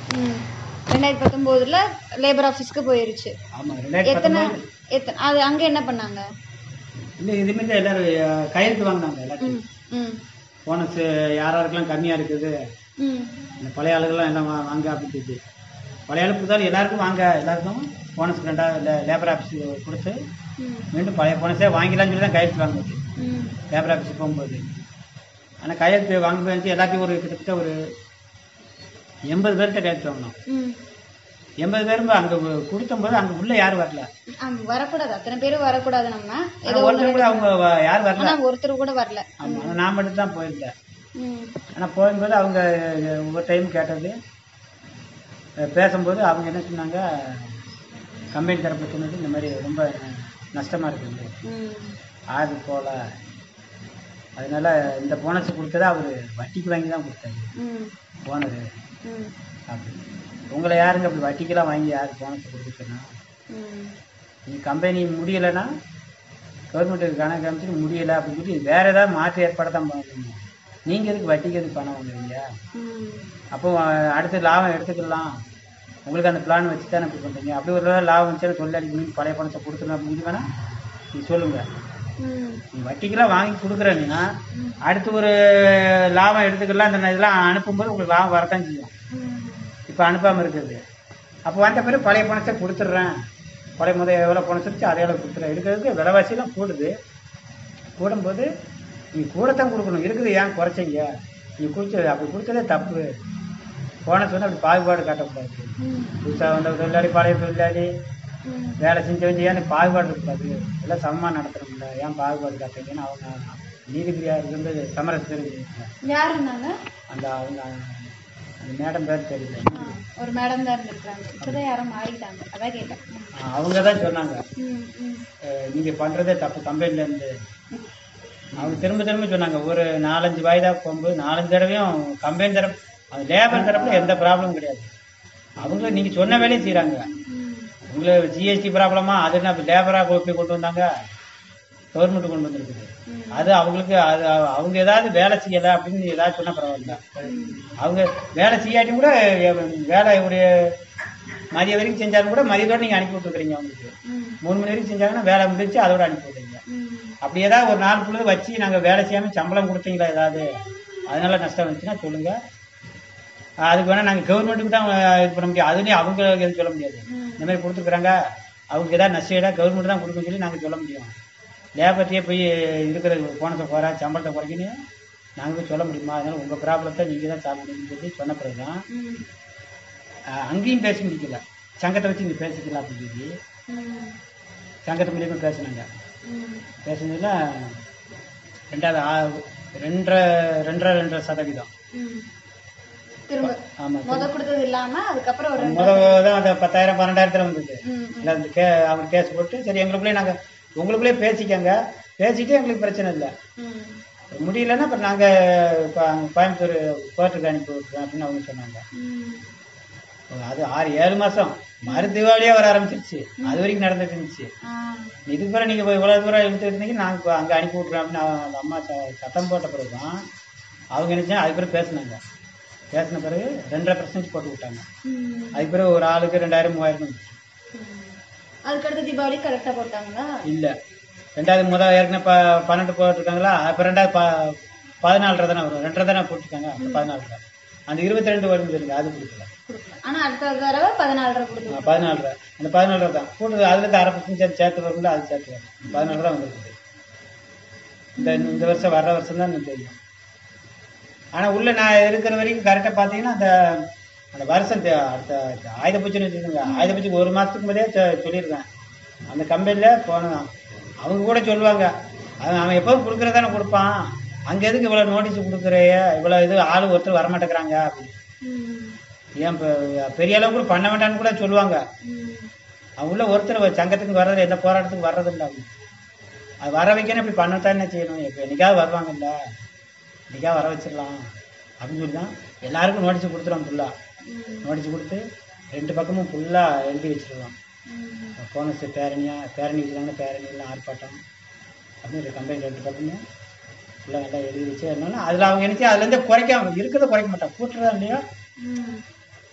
ம் ரெண்டாயிரத்தி பத்தொம்போதுல லேபர் ஆஃபீஸ்க்கு போயிருச்சு ஆமாம் ரெண்டாயிரத்தி எத்தனை பத்தொம்போது எத்தனை அது அங்க என்ன பண்ணாங்க இல்லை இதுமாரி தான் எல்லாரும் அஹ், கையெழுத்து வாங்கினாங்க எல்லாத்தையும் ம் ம் போனஸ் யார் யாருக்கெல்லாம் கம்மியாக இருக்குது ம் இந்த பழைய ஆளுகள்லாம் எல்லாம் வா- வாங்க அப்படின்னு சொல்லி பழைய ஆளு புதாலும் எல்லாருக்கும் வாங்க எல்லாருக்கும் போனஸ் ரெண்டாவது லேபர் ஆஃபீஸ் கொடுத்து ம் மீண்டும் பழைய போனஸே வாங்கிக்கலாம்னு சொல்லி தான் கையெழுத்து வாங்குச்சு ம் லேபர் ஆஃபீஸ் போகும்போது ஆனால் கையெழுத்து வாங்க போய் எல்லாத்தையும் ஒரு கிட்டத்தட்ட ஒரு எண்பது பேர்கிட்ட கையெழுத்து வாங்கினோம் ம் எண்பது பேரும் அங்கே கொடுத்தம்போது அங்கே உள்ள யாரும் வரல ஆமா, வரக்கூடாது அத்தனை பேரும் வரக்கூடாது நம்ம ஆனா ஏதோ ஒருத்தர் கூட அவங்க வ- யாரும் வரல ஆனா ஒருத்தர் கூட வரல ஆமாம் ஆனா நான் மட்டும் தான் போயிருந்தேன் ம் ஆனால் போகும்போது அவங்க ஒவ்வொரு டைம் கேட்டது அஹ் பேசும்போது அவங்க என்ன சொன்னாங்க கம்பெனி தரப்பு சொன்னது இந்த மாதிரி ரொம்ப நஷ்டமாக இருக்குது ம் ஆது போல அதனால இந்த போனஸ் கொடுத்ததை அவர் வட்டிக்கு வாங்கி தான் கொடுத்தாரு ம் போனது ம் அப்படி உங்களை யாருங்க அப்படி வட்டிக்கெல்லாம் வாங்கி யார் போனஸ் கொடுக்குறா ம் நீ கம்பெனி முடியலைன்னா கவர்மெண்ட்டுக்கு கணக்கு காமிச்சிட்டு முடியலை அப்படின்னு சொல்லி வேற ஏதாவது மாற்று ஏற்பாடு தான் பண்ணணும் நீங்கள் எதுக்கு வட்டிக்கு எதுக்கு பணம் வாங்குறீங்க ம் அப்போ அஹ், அடுத்து லாபம் எடுத்துக்கலாம் உங்களுக்கு அந்த பிளான் வச்சு தானே இப்படி பண்ணுறீங்க அப்படி ஒரு வேளை லாபம் வந்துச்சுன்னா தொழிலாளி மீன் பழைய பணத்தை கொடுத்துருங்க அப்படின்னு வேணா நீ சொல்லுங்க ம் நீ வட்டிக்கெல்லாம் வாங்கி கொடுக்குறீங்கன்னா அடுத்து ஒரு லாபம் எடுத்துக்கலாம் இந்த இதெல்லாம் அனுப்பும்போது உங்களுக்கு லாபம் வரத்தான் செய்யும் ம் இப்போ அனுப்பாமல் இருக்குது அப்போ வந்த பிறகு பழைய பணத்தை கொடுத்துட்றேன் பழைய முதல் எவ்வளோ பணம் சொல்லிச்சு அதே அளவு கொடுத்துட்றேன் இருக்கிறதுக்கு விலைவாசிலாம் கூடுது கூடும்போது நீ கூடத்தான் கொடுக்கணும் இருக்குது ஏன் குறைச்சிங்க நீ கொடுத்தது அப்படி கொடுத்ததே தப்பு போன சொன்னால் அப்படி பாகுபாடு காட்டக்கூடாது ம் புதுசாக வந்த தொழிலாளி பழைய தொழிலாளி ம் வேலை செஞ்சவங்க ஏன் பாகுபாடு இருக்கக்கூடாது எல்லாம் சமமாக நடத்தணும்ல ஏன் பாகுபாடு காட்டுறீங்கன்னு அவங்க நீதிபதியாக இருக்கிறது சமரச தெரிஞ்சுருக்காங்க யார் இருந்தாங்க அந்த அவங்க அந்த மேடம் பேர் தெரியல ஆ, ஒரு மேடம் தான் இருந்திருக்காங்க இப்போதான் யாரும் மாறிட்டாங்க அதான் கேட்டேன் அவங்க தான் சொன்னாங்க ம் ம் அஹ் நீங்க பண்றதே தப்பு கம்பெனில இருந்து அவங்க திரும்ப திரும்ப சொன்னாங்க ஒரு நாலஞ்சு வாய்தா போகும்போது நாலஞ்சு தடவையும் கம்பெனி தரப்பு அது லேபர் தரப்புல எந்த ப்ராப்ளமும் கிடையாது அவங்க நீங்க சொன்ன வேலையை செய்றாங்க ம் உங்களுக்கு ஜிஎஸ்டி ப்ராப்ளமா அது என்ன லேபரா போய் கொண்டு வந்தாங்க கவர்மெண்ட் கொண்டு வந்திருக்குது ம். அது அவங்களுக்கு அது அவங்க ஏதாவது வேலை செய்யல அப்படின்னு ஏதாவது சொன்னா பரவாயில்ல அவங்க வேலை செய்யாட்டி கூட எ- வேலையுடைய மதிய வரைக்கும் செஞ்சாலும் கூட மதியத்தோட நீங்க அனுப்பி விட்டுருக்கீங்க அவங்களுக்கு ம் மூணு மணி வரைக்கும் செஞ்சாங்கன்னா வேலை முடிச்சு அதோட அனுப்பி விடுறீங்க ம் அப்படி ஏதாவது ஒரு நாள் பொழுது வச்சு நாங்கள் வேலை செய்யாமல் சம்பளம் கொடுத்தீங்களா ஏதாவது அதனால நஷ்டம் வந்துச்சுன்னா சொல்லுங்க அஹ் அதுக்கு வேணால் நாங்கள் கவர்மெண்ட்டுக்கு தான் அஹ், இது பண்ண முடியும் அதுலேயும் அவங்க எதுவும் சொல்ல முடியாது ம். இந்த மாதிரி கொடுத்துருக்குறாங்க அவங்க ஏதாவது நஷ்டம் ஏதாவது கவர்மெண்ட் தான் கொடுக்குன்னு சொல்லி நாங்கள் சொல்ல முடியும் லேபர்ட்டே போய் இருக்கிற போனத்தை குறை சம்பளத்தை குறைக்கணும் நாங்கள் போய் சொல்ல முடியுமா அதனால உங்கள் ப்ராப்ளத்தை நீங்கள் தான் சால்வ் பண்ணணும்னு சொல்லி சொன்ன பிறகு தான் ம் அஹ், அங்கேயும் பேச முடிக்கல சங்கத்தை வச்சு இங்கே பேசிக்கலாம் அப்படின்னு சொல்லி ம் சங்கத்து மூலியமாக பேசினாங்க ம் பேசுனதுல ரெண்டாவது ஆ- ரெண்டரை ரெண்டரை ரெண்டரை சதவீதம் ம் திரும்ப ஆமாம் முத கொடுத்தது இல்லாம அதுக்கப்புறம் ஒரு ரெண்டு முதல் தான் அந்த பத்தாயிரம் பன்னெண்டாயிரத்தில் வந்தது ம் இல்லை அந்த கே அவர் கேஸ் போட்டு சரி எங்களுக்குள்ளே நாங்கள் உங்களுக்குள்ளே பேசிக்கங்க பேசிட்டு எங்களுக்கு பிரச்சனை இல்லை ம் முடியலன்னா இப்போ நாங்கள் இப்போ கோயம்புத்தூர் கோர்ட்டுக்கு அனுப்பி விட்றோம் அப்படின்னு அவங்க சொன்னாங்க ம் அது ஆறு ஏழு மாதம் மறு தீபாவளியே வர ஆரம்பிச்சிருச்சு அது வரைக்கும் நடந்துட்டு இருந்துச்சு ஆ இதுக்கு பிறகு நீங்கள் இவ்வளோ தூரம் இழுத்துட்டு இருந்தீங்க நாங்கள் அங்கே அனுப்பி விட்றோம் அப்படின்னு அவ- அந்த அம்மா ச- சத்தம் போட்ட பிறகு தான் அவங்க நினச்சா அதுக்கு பிறகு பேசினாங்க பேசின பிறகு ரெண்டரை பர்சன்டேஜ் போட்டு விட்டாங்க ம் அதுக்கு பிறகு ஒரு ஆளுக்கு ரெண்டாயிரம் மூவாயிரம் வந்துச்சு ம். அதுக்கடுத்து தீபாவளி கரெக்டா போட்டாங்களா இல்லை ரெண்டாவது முதல் ஏற்கனவே ப பன்னெண்டு போட்டிருக்காங்களா அப்போ ரெண்டாவது ப பதினாலரை தானே வரும் ரெண்டரை தானே போட்டிருக்காங்க அப்போ பதினாலரை அந்த இருபத்தி ரெண்டு வரும் தெரியுங்க அது கொடுக்கல கொடுக்கலாம் ஆனா அடுத்த தடவை பதினாலரை கொடுத்து பதினாலரை அந்த பதினாலரை தான் கூட்டது அதுல இருந்து அரை பர்சன்ட் சேர்த்து வரும்ல அது சேர்த்து வரும் பதினாலரை தான் வந்துருக்குது இந்த இந்த வருஷம் வர்ற வருஷம் தான் எனக்கு தெரியும் ஆனால் உள்ள நான் இருக்கிற வரைக்கும் கரெக்டாக பார்த்தீங்கன்னா அந்த அந்த வருஷம் தே- அடுத்த இந்த ஆயுத பூச்சின்னு வச்சுக்கோங்க ஆயுத பூச்சிக்கு ஒரு மாதத்துக்கு முன்னாடியே சொ- சொல்லியிருக்கேன் அந்த கம்பெனியில் போனதான் அவங்க கூட சொல்லுவாங்க அவன் அவன் எப்போதும் கொடுக்குறதானே கொடுப்பான் அங்கே எதுக்கு இவ்வளோ நோட்டீஸ் கொடுக்குறைய இவ்வளோ இது ஆள் ஒருத்தர் வரமாட்டேங்கிறாங்க அப்படின்னு ம் ஏன் இப்போ பெரிய அளவு கூட பண்ண வேண்டாம்னு கூட சொல்லுவாங்க ம் அவங்க உள்ள ஒருத்தர் சங்கத்துக்கு வர்றது எந்த போராட்டத்துக்கு வர்றதில்ல அவங்க அது வர வைக்கணும் இப்படி பண்ணத்தான் என்ன செய்யணும் இப்போ என்னைக்காவது வருவாங்கல்ல என்னைக்காவது வர வச்சிடலாம் அப்படின்னு சொல்லி தான் எல்லாருக்கும் நோட்டீஸ் கொடுத்துருவோம் ஃபுல்லாக ம் நோட்டீஸ் கொடுத்து ரெண்டு பக்கமும் ஃபுல்லாக எழுதி வச்சிருவோம் ம் போனஸ் பேரணியாக பேரணி வச்சுருந்தாங்க பேரணிலாம் ஆர்ப்பாட்டம் அப்படின்னு ஒரு கம்பெனி ரெண்டு பக்கமும் ஃபுல்லாக நல்லா எழுதி வச்சு என்னன்னா அதில் அவங்க நினச்சி அதுலேருந்தே குறைக்காம இருக்கிறத குறைக்க மாட்டாங்க கூட்டுறதா இல்லையா ம்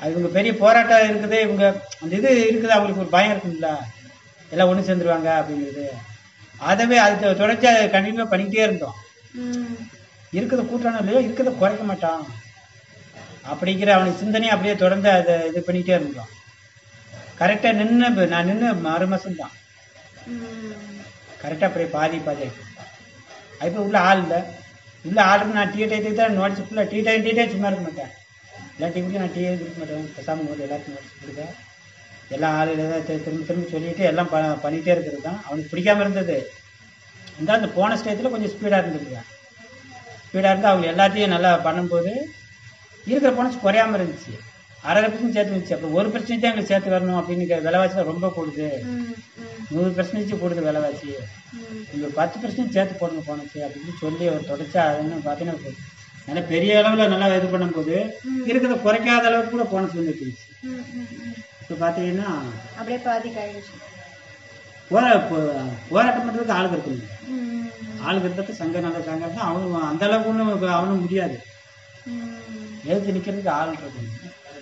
அது இவங்க பெரிய போராட்டம் இருக்குது இவங்க அந்த இது இருக்குது அவங்களுக்கு ஒரு பயம் இருக்கும்ல எல்லாம் ஒன்று சேர்ந்துருவாங்க அப்படிங்கிறது அதவே அது தொடர்ச்சி அதை கண்டினியூ பண்ணிக்கிட்டே இருந்தோம் ம் இருக்கிறத கூட்டானோ இல்லையோ இருக்கிறத குறைக்க மாட்டான் அப்படிங்கிற அவனுக்கு சிந்தனையை அப்படியே தொடர்ந்து அதை இது பண்ணிக்கிட்டே இருந்தோம் கரெக்டாக நின்று நான் நின்று மறு மாதம் தான் ம் கரெக்டாக அப்படியே பாதி பாதி ஆகிட்டு அதுக்கு உள்ள ஆள் இல்லை உள்ள ஆளுக்கு நான் டீ டைத்துக்கு தான் நோட்ஸ் ஃபுல்லாக டீ டைம் டீ டைம் சும்மா இருக்க மாட்டேன் எல்லா டீமுக்கும் நான் டீயே கொடுக்க மாட்டேன் பேசாமல் போது எல்லாத்துக்கும் நோட்ஸ் கொடுக்க எல்லா ஆளுகள் ஏதாவது தி- திரும்ப திரும்ப சொல்லிட்டு எல்லாம் ப பண்ணிகிட்டே இருக்கிறது தான் அவனுக்கு பிடிக்காம இருந்தது இருந்தாலும் அந்த போன ஸ்டேஜில் கொஞ்சம் ஸ்பீடாக இருந்துருக்கேன் ஸ்பீடாக இருந்து அவங்க எல்லாத்தையும் நல்லா பண்ணும்போது இருக்கிற போனஸ் குறையாம இருந்துச்சு அரை பர்சன்ட் சேர்த்து வந்துச்சு அப்புறம் ஒரு பர்சன்ட் தான் எங்களுக்கு சேர்த்து வரணும் அப்படின்னு விலைவாசி தான் ரொம்ப கூடுது ம் ம் நூறு பர்சன்டேஜ் கூடுது விலைவாசி ம் இங்க பத்து பர்சன்ட் சேர்த்து போடுங்க போனச்சு அப்படின்னு சொல்லி அவர் தொடச்சா அதுன்னு பார்த்தீங்கன்னா போதும். நல்லா பெரிய அளவில் நல்லா இது பண்ணும்போது இருக்கிறத குறைக்காத அளவுக்கு கூட போனஸ் வந்துட்டு இருந்துச்சு ம் ம் ம் இப்போ பார்த்தீங்கன்னா அப்படியே பாதி காயிடுச்சு போரா போ- போராட்டம் பண்ணுறதுக்கு ஆளுங்க இருக்கணும் ம் ஆளுங்க இருக்கிறது சங்கம் நல்ல சங்கம் இருந்தால் அவனும் அந்த அளவுக்கு ஒன்றும் அவனும் முடியாது ம் எதிர்த்து நிற்கிறதுக்கு ஆள் இருக்கணும்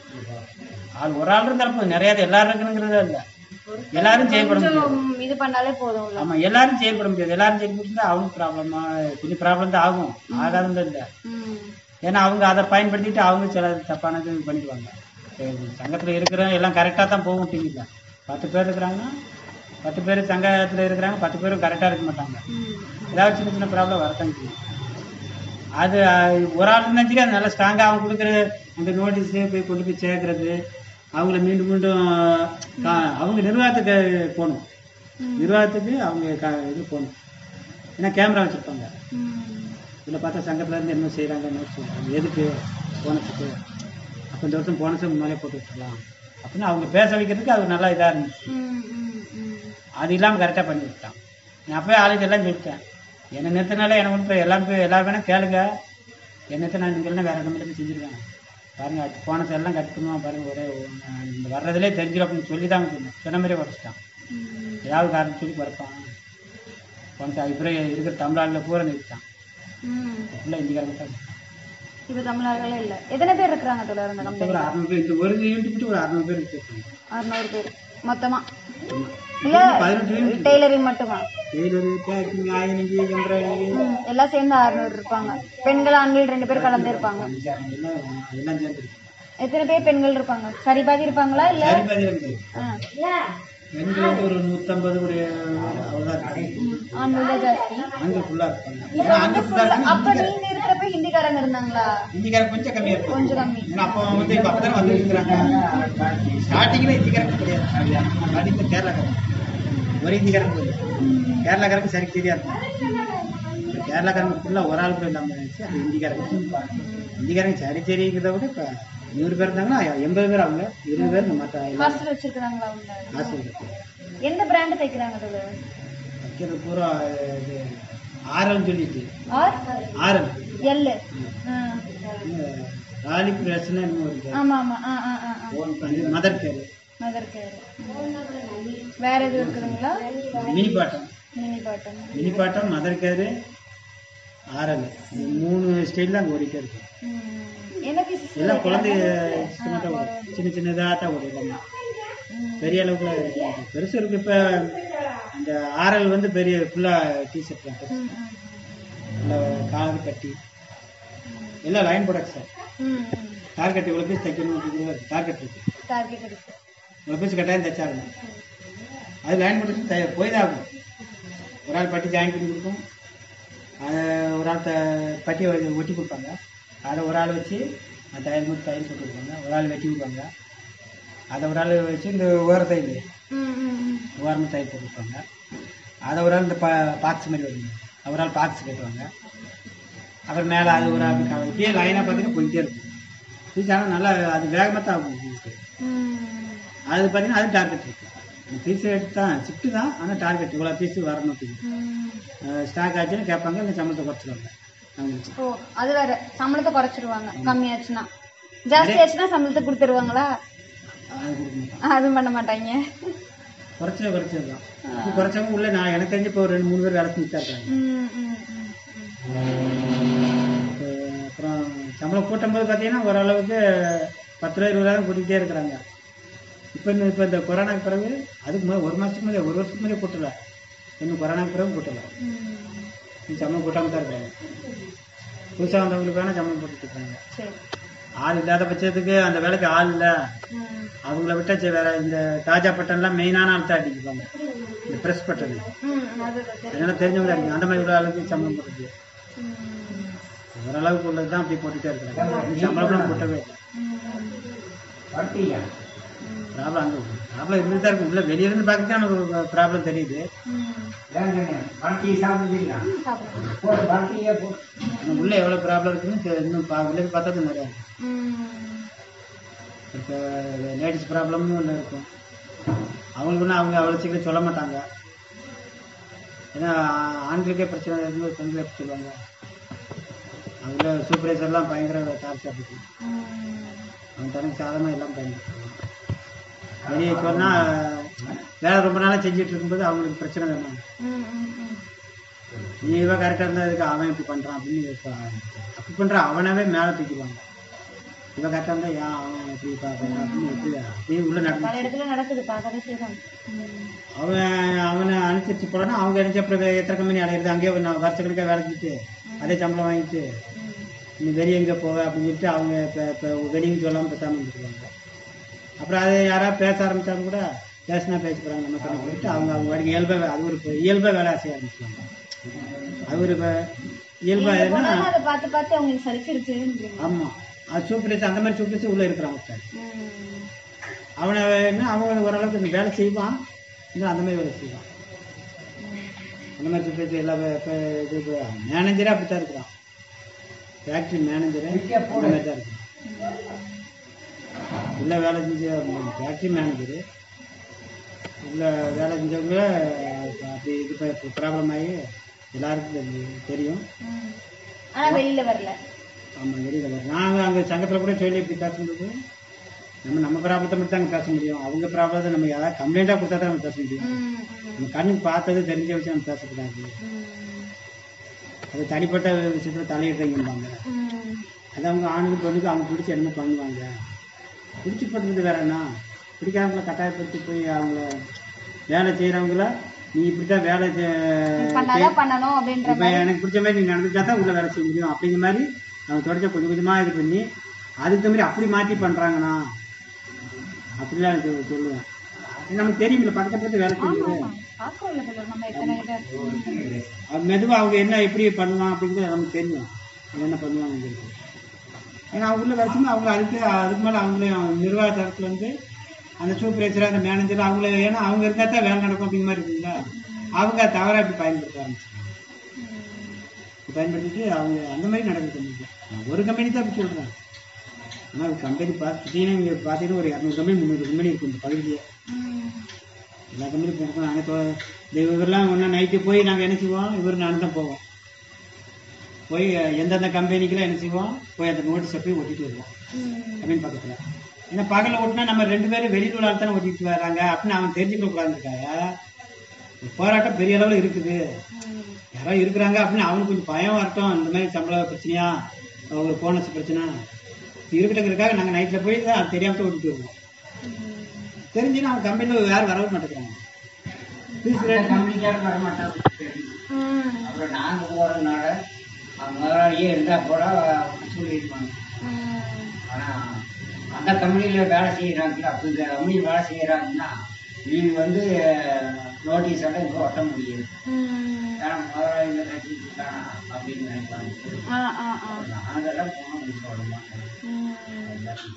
ஆள் ஒரு ஆள் இருந்தாலும் போதும் நிறைய எல்லாரும் இருக்கணுங்கிறதே இல்லை எல்லாரும் செயல்பட முடியாது கொஞ்சம் இது பண்ணாலே போதும்ல ஆமா எல்லாரும் செயல்பட முடியாது எல்லாரும் செயல்பட்டு இருந்தா அவனுக்கு ப்ராப்ளமா கொஞ்சம் ப்ராப்ளம் தான் ஆகும் ஆகாதுன்னு இல்லை ம் ஏன்னா அவங்க அதை பயன்படுத்திட்டு அவங்க சில தப்பானது பண்ணிடுவாங்க இப்ப சங்கத்துல இருக்கிறவங்க எல்லாம் கரெக்டாக தான் போகும் அப்படிங்கல பத்து பேர் இருக்கிறாங்கன்னா பத்து பேர் சங்கத்துல இருக்கிறாங்க பத்து பேரும் கரெக்டாக இருக்க மாட்டாங்க ம் ஏதாவது சின்ன சின்ன ப்ராப்ளம் வரத்தான் செய்யும் அது அஹ், ஒரு ஆள் நினைச்சிட்டு அது நல்லா ஸ்ட்ராங்காக அவங்க கொடுக்குற அந்த நோட்டீஸ் போய் கொண்டு போய் சேர்க்கறது அவங்கள மீண்டும் மீண்டும் கா- அவங்க நிர்வாகத்துக்கு போகணும் நிர்வாகத்துக்கு அவங்க க- இது போகணும் ஏன்னா கேமரா வச்சுருப்பாங்க ம் இதில் பார்த்தா சங்கத்துல இருந்து என்ன செய்கிறாங்க என்ன சொல்கிறாங்க எதுக்கு போனஸுக்கு அப்போ இந்த வருஷம் போனஸை முன்னாலே போட்டு வச்சுக்கலாம் அப்படின்னு அவங்க பேச வைக்கிறதுக்கு அது நல்லா இதாக இருந்துச்சு ம் ம் ம் அது இல்லாமல் கரெக்டாக பண்ணி விட்டான் நான் அப்போயே ஆளுக்கு எல்லாம் சொல்லிட்டேன் என்னை நிறுத்தினால எனக்கு ஒன்றும் எல்லாம் போய் எல்லாரும் வேணால் கேளுங்க என்னை நிறுத்த நான் நீங்கள் வேறு இடத்துல போய் செஞ்சுருவேன் பாருங்க அது போனஸ் எல்லாம் கட்டுக்கணும் பாருங்க ஒரே ஒண்ணு, இந்த வர்றதுலே தெரிஞ்சிடும் அப்படின்னு சொல்லி தான் சொன்னேன் சொன்ன மாதிரியே குறைச்சிட்டான் ம் ஏதாவது காரணம் சொல்லி குறைப்பான் போனஸ் அப்புறம் இருக்கிற தமிழ்நாட்டில் பூரா நிறுத்தான் ம் ஃபுல்லாக இந்திக்காரங்க தான் இப்போ தமிழர்களே இல்லை எத்தனை பேர் இருக்கிறாங்க தொடர் அந்த கம்பெனி ஒரு அறுநூறு பேர் இந்த ஒரு யூனிட் விட்டு ஒரு அறுநூறு பேர் இருக்கு அறுநூறு பேர் மொத்தமா இல்ல பதினெட்டு யூனிட் டெய்லரிங் மட்டுமா டெய்லரு பேக்கிங் ஆயினிங்கு எம்ப்ராய்டிங்கு ம், எல்லாம் சேர்ந்து அறுநூறு இருப்பாங்க பெண்கள் ஆண்கள் ரெண்டு பேர் கலந்து இருப்பாங்க எல்லாம் எல்லாம் சேர்ந்துருக்கு எத்தனை பேர் பெண்கள் இருப்பாங்க சரி பாதி இருப்பாங்களா இல்ல சரி பாதி இருக்குது ஆ. பெண்கள் வந்து ஒரு நூற்றம்பது ஒரு அவ்வளோதான் இருக்காங்க ம், ஆண்கள் தான் ஜாஸ்தி ஆண்கள் ஃபுல்லாக இருப்பாங்க இப்ப ஏன்னா வந்து ஆண்கள் ஃபுல்லாக full- அப்ப நீங்க இருக்கிறப்ப ஹிந்திக்காரங்க இருந்தாங்களா ஹிந்திக்காரங்க கொஞ்சம் கம்மியாக இருக்கும் கொஞ்சம் கம்மி ஏன்னா அப்போ வந்து இப்போ அப்போ தான் வந்து இருக்கிறாங்க ஸ்டார்டிங்கில் ஹிந்திக்காரங்க கிடையாது ஸ்டார்டிங்கில் கேரளாக்காரங்க ஒரு ஹிந்திக்காரங்க போதும் கேரளாக்காரங்க சரி தெரியாது இப்போ கேரளாக்காரங்க ஃபுல்லாக ஒரு ஆள் கூட இல்லாமல் இருந்துச்சு அது ஹிந்திக்காரங்க ஹிந்திக்காரங்க சரி சரிங்கிறத விட இப்போ நூறு பேர் இருந்தாங்கன்னா எண்பது பேர் அவங்க இருபது பேர் மற்ற எல்லாம் ஹாஸ்டல் வச்சிருக்காங்களா அவங்க காசு இருக்கு எந்த பிராண்ட் தைக்கிறாங்க அதுல வைக்கிறது பூரா இது ஆரல்னு சொல்லிட்டு ஆர் ஆரல் எல் ராலி பிரச்சனை இன்னும் ஒரு இது. ஆமா ஆமா ஆ ஆ ஆ ஆ அது மதர் கேர் மதர் கேர் வேற எதுவும் இருக்குதுங்களா mini bottom mini bottom mini bottom mother care ஆரல் இது மூணு ஸ்டைல் தான் ஓடிட்டே இருக்கு ம். எனக்கு எல்லாம் குழந்தை சின்னதா ஓடும் சின்ன சின்னதாக தான் ஓடும் எல்லாமே பெரிய அளவுக்குலாம் இருக்காது. பெருசு இருக்கு இப்போ அந்த ஆரல் வந்து பெரிய ஃபுல்லாக டிஷர்ட் தான் பெருசு. ம், ம். நல்லா காலர் கட்டி எல்லாம் லைன் ப்ராடக்ட் சார் ம், ம். டார்கெட் இவ்வளோ பீஸ் தைக்கணும் அப்படிங்கிறது டார்கெட் இருக்கு டார்கெட் இருக்கு இவ்வளோ பீஸ் கட்டாயம் தைச்சாகணும் அது லைன் ப்ராடக்ட் தை போய் தான் ஆகும் ஒரு ஆள் பட்டி ஜாயின் பண்ணி கொடுக்கும் அதை ஒரு ஆள் த பட்டி ஒ- ஒட்டி கொடுப்பாங்க அதை ஒரு ஆள் வச்சு அந்த தையல் மட்டும் தையல் போட்டு கொடுப்பாங்க ஒரு ஆள் வெட்டி விடுவாங்க அதை ஒரு ஆள் வச்சு இந்த ஓர தையல் ம், ம், ம். ஓரமாக தையல் போட்டு கொடுப்பாங்க அதை ஒரு ஆள் இந்த பா பாக்ஸ் மாதிரி வருங்க ஒரு ஆள் பாக்ஸ் கட்டுவாங்க அப்புறம் மேலே அது ஒரு ஆள் க- இப்படியே லைனாக பார்த்தீங்கன்னா போயிட்டே இருக்கும் பீஸ் ஆனால் நல்லா அது வேகமாக தான் ஆகும் பீஸு ம். அது பார்த்தீங்கன்னா அது டார்கெட் இருக்கு பீஸ் எடுத்து தான் ஷிஃப்ட்டு தான் ஆனால் டார்கெட் இவ்வளோ பீஸ் வரணும் அப்படின்னு ம். ஸ்டாக் ஆச்சுன்னு கேட்பாங்க இல்லை சம்பளத்தை குறைச்சிடுவாங்க அவங்களுக்கு ஓ அது வேற சம்பளத்தை குறைச்சிருவாங்க கம்மியாச்சுன்னா ஜாஸ்தி ஆச்சுன்னா சம்பளத்தை கொடுத்துருவாங்களா அது கொடுக்க மாட்டாங்க அதுவும் பண்ண மாட்டாங்க குறைச்சே குறைச்சது தான் இது குறைச்சவங்க உள்ள நான் எனக்கு தெரிஞ்சு இப்போ ஒரு ரெண்டு மூணு பேர் வேலை செஞ்சுட்டு தான் இருக்காங்க ம், ம், ம், ம். இப்போ அப்புறம் சம்பளம் கூட்டும் போது பார்த்தீங்கன்னா ஓரளவுக்கு பத்து ரூபா இருபது ரூபா கூட்டிகிட்டே இருக்கிறாங்க இப்போ இந்த இப்போ இந்த கொரோனாக்கு பிறகு அதுக்கு முதல்ல ஒரு மாதத்துக்கு முதல்ல ஒரு வருஷத்துக்கு முதல்ல கூட்டல இன்னும் கொரோனாக்கு பிறகு கூட்டல ம். இன்னும் சம்பளம் கூட்டாமல் தான் இருக்காங்க புதுசாக வந்தவங்களுக்கு வேணால் சம்பளம் போட்டுட்டு இருக்காங்க சரி ஆள் இல்லாத பட்சத்துக்கு அந்த வேலைக்கு ஆள் இல்லை ம். அவங்கள விட்டா சரி வேற இந்த தாஜா பட்டன்லாம் மெயினான ஆள் தான் அடிக்குவாங்க இந்த ப்ரெஸ் பட்டன் ம், அது சரி. அதனால தெரிஞ்சவங்க அடிக்கும் அந்த மாதிரி உள்ள ஆளுக்கு சம்பளம் போட்டுருக்கு ம். ஓரளவுக்கு உள்ளது தான் அப்படி போட்டுட்டே இருக்கிறாங்க சம்பளம்லாம் போட்டவே இல்லை ம். ப்ராப்ளம் அங்கே ப்ராப்ளம் இருந்துட்டு தான் இருக்கும் உள்ள வெளியே இருந்து பார்க்க தான் நமக்கு ப்ராப்ளம் தெரியுது ம். சாப்பிடுங்க சாப்பிடுங்க. ஆனா உள்ள எவ்வளோ ப்ராப்ளம் இருக்குன்னு தெ- இன்னும் பா உள்ளே பார்த்தா தான் நிறையா ம். இப்போ லேடிஸ் ப்ராப்ளம்னு ஒன்று இருக்கும் அவங்களுக்கு ஒன்றும் அவங்க அவ்வளோ சீக்கிரம் சொல்ல மாட்டாங்க ஏன்னா ஆ- ஆண்களுக்கே பிரச்சனை இருந்து பெண்களை எப்படி சொல்லுவாங்க அவங்கள சூப்பர்வைசர்லாம் பயங்கர டார்ச்சர் இருக்கு ம். அவன் தனக்கு சாதமாக எல்லாம் பயன்படுத்துவாங்க வெளியே சொன்னால் வேலை ரொம்ப நாளாக செஞ்சுட்டு இருக்கும்போது அவங்களுக்கு பிரச்சனை தானே ம், ம், ம். நீ இவன் கரெக்டாக இருந்ததுக்கு அவன் இப்படி பண்ணுறான் அப்படின்னு இப்ப தப்பு பண்ணுற அவனவே மேலே தூக்கிடுவாங்க இவன் கரெக்டாக இருந்தால் ஏன் அவன் இப்படி பார்க்குறான் அப்படின்னு எப்படி அப்படியே உள்ள பல நடந்து இடத்துல நடக்குது பார்க்கவே செய்யலாம் ம். அவன் அவனை அனுசரிச்சு போனா அவங்க நினைச்ச அப்புறம் வே- எத்தனை கம்பெனி அடையிறது அங்கேயே ஒரு நான் வருஷக்கணக்காக வேலை செஞ்சுட்டு அதே சம்பளம் வாங்கிட்டு ம். நீ வெளியே எங்கே போவ அப்படின்னு சொல்லிட்டு அவங்க இப்போ இப்போ வெளியும் சொல்லாமல் பேசாமல் இருந்துருவாங்க அப்புறம் அதை யாராவது பேச ஆரம்பிச்சாலும் கூட பேசினா பேச போகிறாங்க நம்ம கணக்கு சொல்லிட்டு அவங்க அவங்க வாடிக்கை இயல்பாக அது ஒரு இப்ப இயல்பாக வேலை செய்ய ஆரம்பிச்சுவாங்க அது ஒரு இப்போ இயல்பாக நீங்க எதுனா போனாலும் அதை பார்த்து பார்த்து அவங்களுக்கு சலிச்சிருச்சுன்றீங்க ஆமாம் அது சூப்பரேஸ் அந்த மாதிரி சூப்பரேஸ் உள்ளே இருக்கிறான் ஒருத்தன் ம். அவனை என்ன அவன் ஓரளவுக்கு இந்த வேலை செய்வான் இல்லை அந்த மாதிரி வேலை செய்வான் அந்த மாதிரி சூப்பரேஸ் எல்லா வே- இப்ப இது மேனேஜரே அப்படி தான் இருக்கிறான் ஃபேக்ட்ரி மேனேஜரே அந்த மாதிரி தான் இருக்கிறான் உள்ள வேலை செஞ்ச ஃபேக்ட்ரி மேனேஜரு உள்ள வேலை செஞ்சவங்க அப்படி இது ப்ராப்ளம் ஆகி எல்லாருக்கும் தெரியும் தெரியும் ம். ஆனா வெளியில வரல ஆமாம் வெளியில் வரும் நாங்கள் அங்கே சங்கத்தில் கூட சொல்லி இப்படி பேசும்போது நம்ம நம்ம ப்ராப்ளத்தை மட்டும் தாங்க பேச முடியும் அவங்க ப்ராப்ளத்தை நம்ம ஏதாவது கம்ப்ளைண்ட்டாக கொடுத்தா தான் நம்ம பேச முடியும் ம், ம், நம்ம கண்ணுக்கு பார்த்தது தெரிஞ்ச விஷயம் நம்ம பேசக்கூடாது ம். அது தனிப்பட்ட விஷயத்தில் தலையிடுறீங்கம்பாங்க ம். அது அவங்க ஆணுக்கு பெண்ணுக்கு அவங்க பிடிச்சி என்ன பண்ணுவாங்க பிடிச்சி பண்ணுறது வேற என்ன பிடிக்காதவங்கள கட்டாயப்படுத்தி போய் அவங்கள வேலை செய்கிறவங்கள நீ இப்படி தான் வேலை செய்- பண்ணாதான் பண்ணணும் அப்படின்ற இப்போ எனக்கு பிடிச்ச மாதிரி நீ நடந்துட்டா தான் உள்ள வேலை செய்ய முடியும் அப்படிங்கிற மாதிரி அவங்க தொடர்ச்சி கொஞ்சம் கொஞ்சமாக இது பண்ணி அதுக்கு மாதிரி அப்படி மாற்றி பண்ணுறாங்கண்ணா அப்படிலாம் எனக்கு சொல்லுவேன் அது நமக்கு தெரியுமில்ல பக்கத்துல இருந்து வேலை செய்யுது பார்க்கல போல நம்ம எத்தனை இதை அது மெதுவாக அவங்க என்ன எப்படி பண்ணுவாங்க அப்படிங்கிறது நமக்கு தெரியும் அவங்க என்ன பண்ணுவாங்க ஏன்னா அவங்க உள்ள வேலை செய்யும்போது அவங்க அதுக்கு அதுக்கு மேலே அவங்களையும் நிர்வாக தரத்துல இருந்து அந்த சூப்பர்வைசர் அந்த மேனேஜர் அவங்கள ஏன்னா அவங்க இருந்தால் தான் வேலை நடக்கும் அப்படிங்கிற மாதிரி இருக்குங்களா அவங்க தவறாக இப்படி பயன்படுத்த ஆரம்பிச்சாங்க பயன்படுத்திட்டு அவங்க அந்த மாதிரி நடக்குது கம்பெனி நான் ஒரு கம்பெனி தான் அப்படி சொல்கிறேன் ஆனால் கம்பெனி பார்த்துட்டீங்கன்னா இங்கே பார்த்தீங்கன்னா ஒரு இரநூறு கம்பெனி முந்நூறு கம்பெனி இருக்கும் இந்த பகுதியே எல்லா கம்பெனியும் போயிருக்கோம் நாங்கள் இப்போ இந்த இவரெல்லாம் ஒன்றா நைட்டு போய் நாங்கள் என்ன செய்வோம் இவர் நான் தான் போவோம் போய் எந்தெந்த கம்பெனிக்கெல்லாம் என்ன செய்வோம் போய் அந்த நோட்டீஸை போய் ஒட்டிட்டு வருவோம் கம்பெனி பக்கத்தில் ஏன்னா பகலில் ஓட்டினா நம்ம ரெண்டு பேரும் வெளியில் உள்ள ஆள் தானே ஓட்டிட்டு வராங்க அப்படின்னு அவன் தெரிஞ்சுக்க கூடாதுக்காக போராட்டம் பெரிய அளவில் இருக்குது யாரோ இருக்கிறாங்க அப்படின்னு அவனுக்கு கொஞ்சம் பயம் வரட்டும் இந்த மாதிரி சம்பள பிரச்சனையா ஒரு போனஸ் பிரச்சனை இருக்கட்டுங்கிறதுக்காக நாங்கள் நைட்டில் போய் தான் அது தெரியாம ஓட்டிட்டு வருவோம் தெரிஞ்சுன்னா அவன் கம்பெனியில் யாரும் வரவே மாட்டேங்கிறாங்க ஃபீஸ் ரேட் கம்பெனிக்காரன் வர மாட்டாங்க அப்புறம் நாங்க போறதுனால அவங்க முதலாளியே இருந்தா கூட சொல்லியிருப்பாங்க ஆனா அந்த கம்பெனியில வேலை செய்யறாங்க அப்ப இந்த கம்பெனியில் வேலை செய்யறாங்கன்னா நீங்க வந்து நோட்டீஸ் எல்லாம் இங்க ஒட்ட முடியாது ஏன்னா முதலாளியில கட்டிட்டு இருக்கானா அப்படின்னு நினைப்பாங்க நாங்கெல்லாம் போனோம் அப்படின்னு சொல்ல மாட்டோம்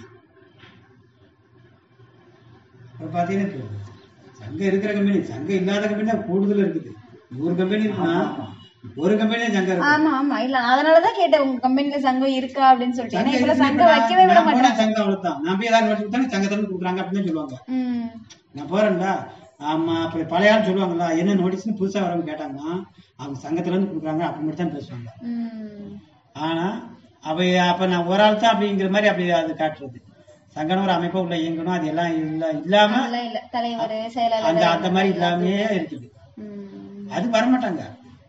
இப்போ பார்த்தீங்கன்னா இப்போ சங்கம் இருக்கிற கம்பெனி சங்கம் இல்லாத கம்பெனி தான் கூடுதல் இருக்குது நூறு கம்பெனி இருக்குன்னா ஒரு கம்பெனி தான் சங்கம் இருக்கு ஆமா ஆமா இல்ல அதனாலதான் கேட்டேன் உங்க கம்பெனில சங்கம் இருக்கா அப்படின்னு சொல்லிட்டு ஏன்னா இப்ப சங்கம் வைக்கவே விட நான் போனா மாட்டாங்க சங்கம் அவ்வளவுதான் நான் போய் ஏதாவது நோட்டீஸ் கொடுத்தா சங்கத்தை கொடுக்குறாங்க அப்படின்னு சொல்லுவாங்க ம். நான் போறேன்டா ஆமா அப்புறம் பழைய ஆள் சொல்லுவாங்களா என்ன நோட்டீஸ்னு புதுசா வரவங்க கேட்டாங்கன்னா அவங்க சங்கத்துல இருந்து கொடுக்குறாங்க அப்படி மட்டும் தான் பேசுவாங்க ம். ஆனா அப்ப அப்ப நான் ஒரு ஆள் தான் அப்படிங்கிற மாதிரி அப்படி அது காட்டுறது சங்கடம் ஒரு அமைப்பா உள்ள இயங்கணும் அது எல்லாம் இல்ல இல்லாம அதெல்லாம் இல்ல தலைவர் அந்த செயலாளர் அந்த மாதிரி இல்லாமயே இருக்குது ம். அது வரமாட்டாங்க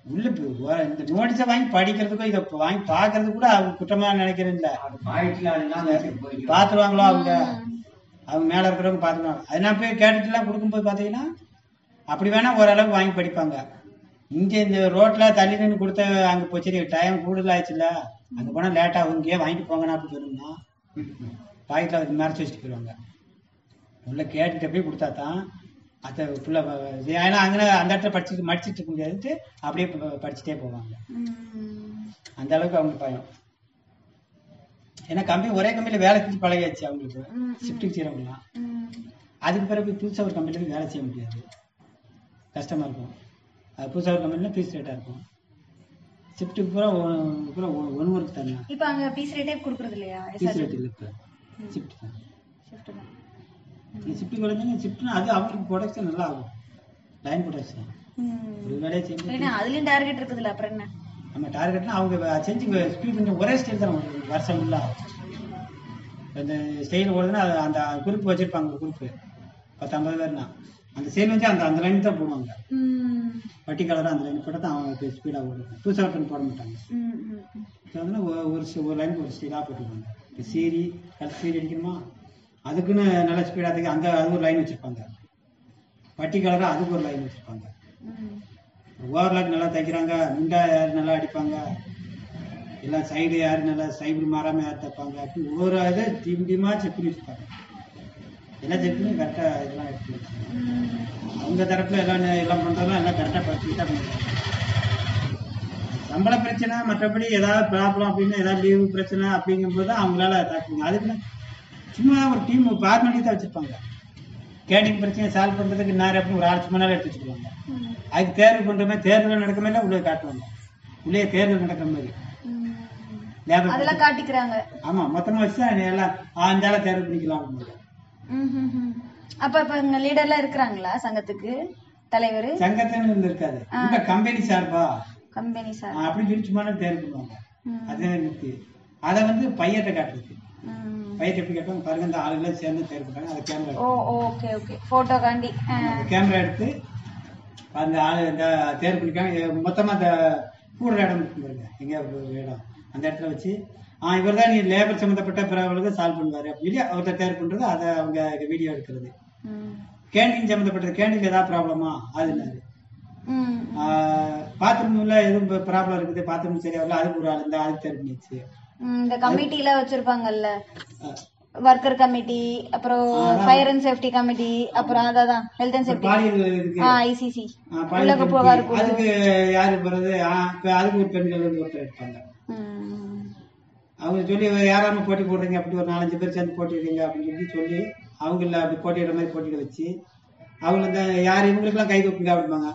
உள்ள போய் வ- இந்த நோட்டீஸை வாங்கி படிக்கிறதுக்கும் இதை வாங்கி பார்க்கறதுக்கு கூட அவங்க குற்றமா நினைக்கிறேன் இல்ல அது பாயிண்ட்ல அதுதான் வச்சு போய்க்கும் பார்த்துருவாங்களோ அவங்க அவங்க மேல இருக்கிறவங்க பார்த்துருவாங்க அது நான் போய் கேட்டுட்டுலாம் கொடுக்கும்போது பார்த்தீங்கன்னா அப்படி வேணா ஓரளவுக்கு வாங்கி படிப்பாங்க இங்க இந்த ரோட்ல தள்ளி நின்று கொடுத்த அங்க போச்சு டைம் கூடுதல் ஆயிடுச்சுல்ல அங்க போனா லேட் ஆகும் இங்கேயே வாங்கிட்டு போங்கண்ணா அப்படி சொல்லுங்கன்னா பாக்கெட்ல அது மறைச்சு வச்சுட்டு போயிடுவாங்க உள்ள கேட்டுட்டு போய் கொடுத்தா தான் அதை ஃபுல்லா ஏன்னா அங்கே அந்த இடத்துல படிச்சுட்டு மடிச்சிட்டு இருக்க முடியாதுன்ட்டு அப்படியே ப- படிச்சுட்டே போவாங்க ம். அந்த அளவுக்கு அவங்களுக்கு பயம் ஏன்னா கம்பெனி ஒரே கம்பெனில வேலை செஞ்சு பழகியாச்சு அவங்களுக்கு ம், ம். ஷிஃப்ட்டுக்கு செய்யறவங்களாம் ம். அதுக்கு பிறகு புதுசாக ஒரு கம்பெனில வேலை செய்ய முடியாது கஷ்டமா இருக்கும் அது புதுசாக ஒரு கம்பெனில ஃபீஸ் ரேட்டாக இருக்கும் ஷிஃப்ட்டுக்கு பூரா ஒ- பூரா ஒன் ஒர்க் தானே இப்ப அங்க பீஸ் ரேட்டே குடுக்கறது இல்லையா ஃபீஸ் ரேட் இல்லை இப்போ ஷிஃப்ட் தான் ஷிஃப்ட் தான் ஷிஃப்ட் குறைஞ்சாங்க ஷிஃப்ட்னா அது அவங்களுக்கு ப்ரொடக்ஷன் நல்லா ஆகும் லைன் ப்ரொடக்ஷன் ம். ஒரு வேலையை செய்யும்போது ஏன்னா அதுலயும் டார்கெட் இருக்குதுல்ல அப்புறம் என்ன நம்ம டார்கெட்னா அவங்க வ- செஞ்சு ஸ்பீட் கொஞ்சம் ஒரே ஸ்டைல் தான் ஓடுது வருஷம் ஃபுல்லா இந்த ஸ்டைல் ஓடுதுன்னா அது அந்த குரூப் வச்சிருப்பாங்க ஒரு குரூப் பத்து ஐம்பது பேர்னா அந்த செயல் வந்து அந்த அந்த லைன் தான் போடுவாங்க ம். வட்டி கலராக அந்த லைன் போட்டால் தான் அவங்க ஸ்பீடாக ஓடுவாங்க புதுசாக பண்ணி போட மாட்டாங்க ம், ம், ம். இப்போ வந்து ஒ- ஒரு சி- ஒரு லைன் ஒரு ஸ்டீலாக போட்டுருவாங்க இப்போ சீரி கல் சீரி அடிக்கணுமா அதுக்குன்னு நல்ல ஸ்பீடாக அதுக்கு அந்த அது ஒரு லைன் வச்சுருப்பாங்க வட்டி கலராக அதுக்கு ஒரு லைன் வச்சுருப்பாங்க ம். ஓவர்லாக் நல்லா தைக்கிறாங்க முண்டா யார் நல்லா அடிப்பாங்க எல்லாம் சைடு யார் நல்லா சைடு மாறாம யார் தைப்பாங்க அப்படி ஒவ்வொரு இதை டீம் டீமா செக் பண்ணி வச்சுப்பாங்க எல்லாம் செக் பண்ணி கரெக்டாக இதெல்லாம் எடுத்து வச்சுப்பாங்க. ம். அவங்க தரப்புல எல்லாம் நே- எல்லாம் பண்றதெல்லாம் எல்லாம் கரெக்டாக பார்த்துக்கிட்டா பண்ணுறாங்க சம்பள பிரச்சனை மற்றபடி ஏதாவது ப்ராப்ளம் அப்படின்னு ஏதாவது லீவு பிரச்சனை அப்படிங்கும்போது தான் அவங்களால தாக்குங்க அதுக்கு சும்மா ஒரு டீம் ஃபார்மாலிட்டி தான் வச்சிருப்பாங்க கேண்டிங் பிரச்சனையை சால்வ் பண்றதுக்கு நேரம் அப்படின்னு ஒரு ஆள் சும்மா நேரம் எடுத்து வச்சுக்குவாங்க ம். அதுக்கு தேர்வு பண்ற மாதிரி தேர்தல் நடக்க மாதிரி உள்ளே காட்டுவாங்க உள்ளே தேர்தல் நடக்கிற மாதிரி ம். லேபர் அதெல்லாம் காட்டிக்கிறாங்க ஆமா மொத்தமா வச்சு தான் எல்லாம் ஆஞ்சால தேர்வு பண்ணிக்கலாம் அப்படின்னு ம், ம், ம். அப்ப இப்ப இங்க லீடர்லாம் இருக்கிறாங்களா சங்கத்துக்கு தலைவர் சங்கத்தின்னு இருந்து இருக்காது இந்த கம்பெனி சார்பா கம்பெனி சார் ஆஹ் அப்படின்னு சொல்லி சும்மா நேரம் தேர்வு பண்ணுவாங்க ம். அதே நிறுத்தி அதை வந்து பையத்தை காட்டுறது ம். பையத்தை எப்படி காட்டுவாங்க பாருங்க இந்த ஆளுங்களாம் சேர்ந்து தேர்வு பண்றாங்க அதை camera oh okay okay photo காண்டி ஆ. அந்த கேமரா எடுத்து அந்த ஆளு இந்த தேர்வு பண்ணிக்காங்க மொத்தமா அந்த கூடுற இடம் இருக்கும் பாருங்க எங்க ஒரு இடம் அந்த இடத்துல வச்சு ஆ இவர் தான் நீ லேபர் சம்மந்தப்பட்ட பிறகு சால்வ் பண்ணுவாரு அப்படின்னு அவர்கிட்ட தேர்வு பண்றது அதை அவங்க வீடியோ எடுக்கிறது ம். கேண்டீன் சம்மந்தப்பட்டது கேண்டீன்ல ஏதாவது ப்ராப்ளமா அது என்னது ம். பாத்ரூம்ல எதுவும் ப்ராப்ளம் இருக்குது பாத்ரூம் சரியா வரல அதுக்கு ஒரு ஆள் இந்த அதுக்கு தேர்வு பண்ணிச்சு ம், இந்த கமிட்டில வச்சிருப்பாங்கல்ல ஆஹ் ஒர்க்கர் கமிட்டி அப்புறம் ஃபயர் அண்ட் சேஃப்டி கமிட்டி அப்புறம் அதான் ஹெல்த் அண்ட் சேஃப்டி பாலியல் இதுக்கு ஆ ஐசிசி ஆ, பாலியல் உலக கமிட்டி. புகார் குழு அதுக்கு யாரு போறது ஆ, இப்ப அதுக்கு ஒரு பெண்கள் வந்து ஒருத்தர் எடுப்பாங்க ம். அவங்க சொல்லி யாராம போட்டி போடுறீங்க அப்படி ஒரு நாலஞ்சு பேர் சேர்ந்து போட்டிடுறீங்க அப்படின்னு சொல்லி சொல்லி அவங்கள அப்படி போட்டியிடுற மாதிரி போட்டியிட வச்சு அவங்க இந்த யார் இவங்களுக்கெல்லாம் கை தூக்குங்க அப்படிம்பாங்க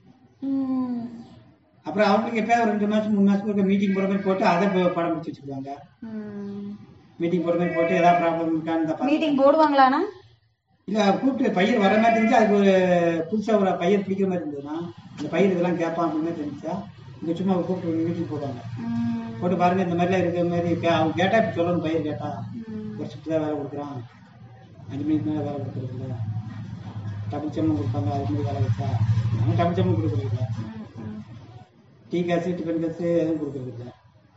ம். அப்புறம் அவங்களுக்கு எப்போ ஒரு ரெண்டு மாசம் மூணு மாசத்துக்கு ஒரு மீட்டிங் போடுற மாதிரி போட்டு அதை ப- படம் பிடிச்சி வச்சுக்குவாங்க ம். மீட்டிங் போடுற மாதிரி போட்டு ஏதாவது ப்ராப்ளம் இருக்கான்னு இந்த பா- மீட்டிங் போடுவாங்களாண்ணா இல்ல கூப்பிட்டு பையன் வர மாதிரி தெரிஞ்சு அதுக்கு ஒரு புதுசா ஒரு பையன் பிடிக்கிற மாதிரி இருந்ததுன்னா அந்த பையன் இதெல்லாம் கேட்பான் அப்படின்னு தெரிஞ்சா இங்க சும்மா கூப்பிட்டு ஒரு மீட்டிங் போடுவாங்க ம். போட்டு பாருங்க இந்த மாதிரிலாம் இருக்கிற மாதிரி கே- அவங்க கேட்டா இப்படி சொல்லணும் பையன் கேட்டா ம். ஒரு ஷிஃப்ட் தான் வேலை கொடுக்குறான் அஞ்சு மணிக்கு மேலே வேலை கொடுக்குறது இல்லை டபுள் சம்பளம் கொடுப்பாங்க அதுக்கு மேலே வேலை வச்சா அவங்க டபுள் சம்பளம் கொடுக்குறது இல்லை ம். டீ காசு டிஃபன் காசு எதுவும் கொடுக்குறது இல்லை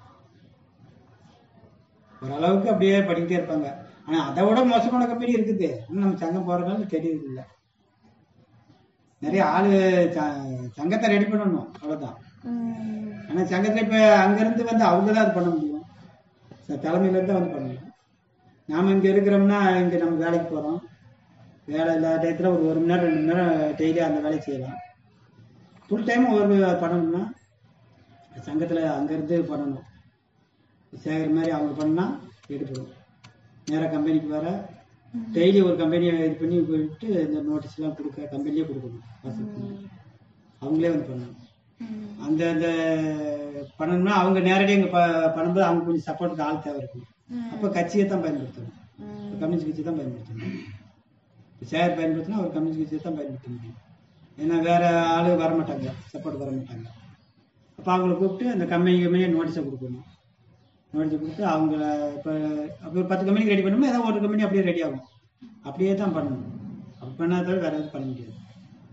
ஓரளவுக்கு அப்படியே படிக்கிட்டே இருப்பாங்க ஆனா அதை விட மோசமான கம்பெனி இருக்குது ஆனா நம்ம சங்கம் போறதுனால தெரியுது இல்லை நிறைய ஆளு ச- சங்கத்தை ரெடி பண்ணணும் அவ்வளவுதான் ம். ஆனா சங்கத்துல இப்ப அங்க இருந்து வந்து அவங்க தான் அது பண்ண முடியும் ச- தலைமையில இருந்து வந்து பண்ணணும் நாம இங்க இருக்கிறோம்னா இங்க நம்ம வேலைக்கு போறோம் வேலை இல்லாத டயத்துல ஒரு ஒரு மணி நேரம் ரெண்டு மணி நேரம் டெய்லி அந்த வேலையை செய்யலாம் ஃபுல் டைம் ஒரு பண்ணணும்னா சங்கத்துல அங்க இருந்து பண்ணணும் சேகர் மாதிரி அவங்க பண்ணா எடுக்கணும் நேரா கம்பெனிக்கு வர டெய்லி ஒரு கம்பெனியை இது பண்ணி போயிட்டு இந்த நோட்டீஸ் எல்லாம் கொடுக்க கம்பெனிலே கொடுக்கணும் வாட்ஸ்அப்ல. அவங்களே வந்து பண்ணணும் ம். அந்த அந்த பண்ணணும்னா அவங்க நேரடியாக இங்கே ப பண்ணும்போது அவங்க கொஞ்சம் சப்போர்ட்டுக்கு ஆள் தேவை இருக்கும் ம். அப்போ கட்சியை தான் பயன்படுத்தணும் ம். கம்யூனிஸ்ட் கட்சி தான் பயன்படுத்தணும் இப்போ சேர் பயன்படுத்தினா அவர் கம்யூனிஸ்ட் கட்சியை தான் பயன்படுத்த முடியும் ஏன்னா வேற ஆளு வர மாட்டாங்க சப்போர்ட் வர மாட்டாங்க அப்போ அவங்கள கூப்பிட்டு அந்த கம்பெனி கம்பெனியை நோட்டீஸை கொடுக்கணும் நோட்டீஸை கொடுத்து அவங்கள இப்போ அப்போ ஒரு பத்து கம்பெனி ரெடி பண்ணணுமோ ஏதாவது ஒரு கம்பெனி அப்படியே ரெடி ஆகும் அப்படியே தான் பண்ணணும் அப்படி பண்ணாத தவிர வேற எதுவும் பண்ண முடியாது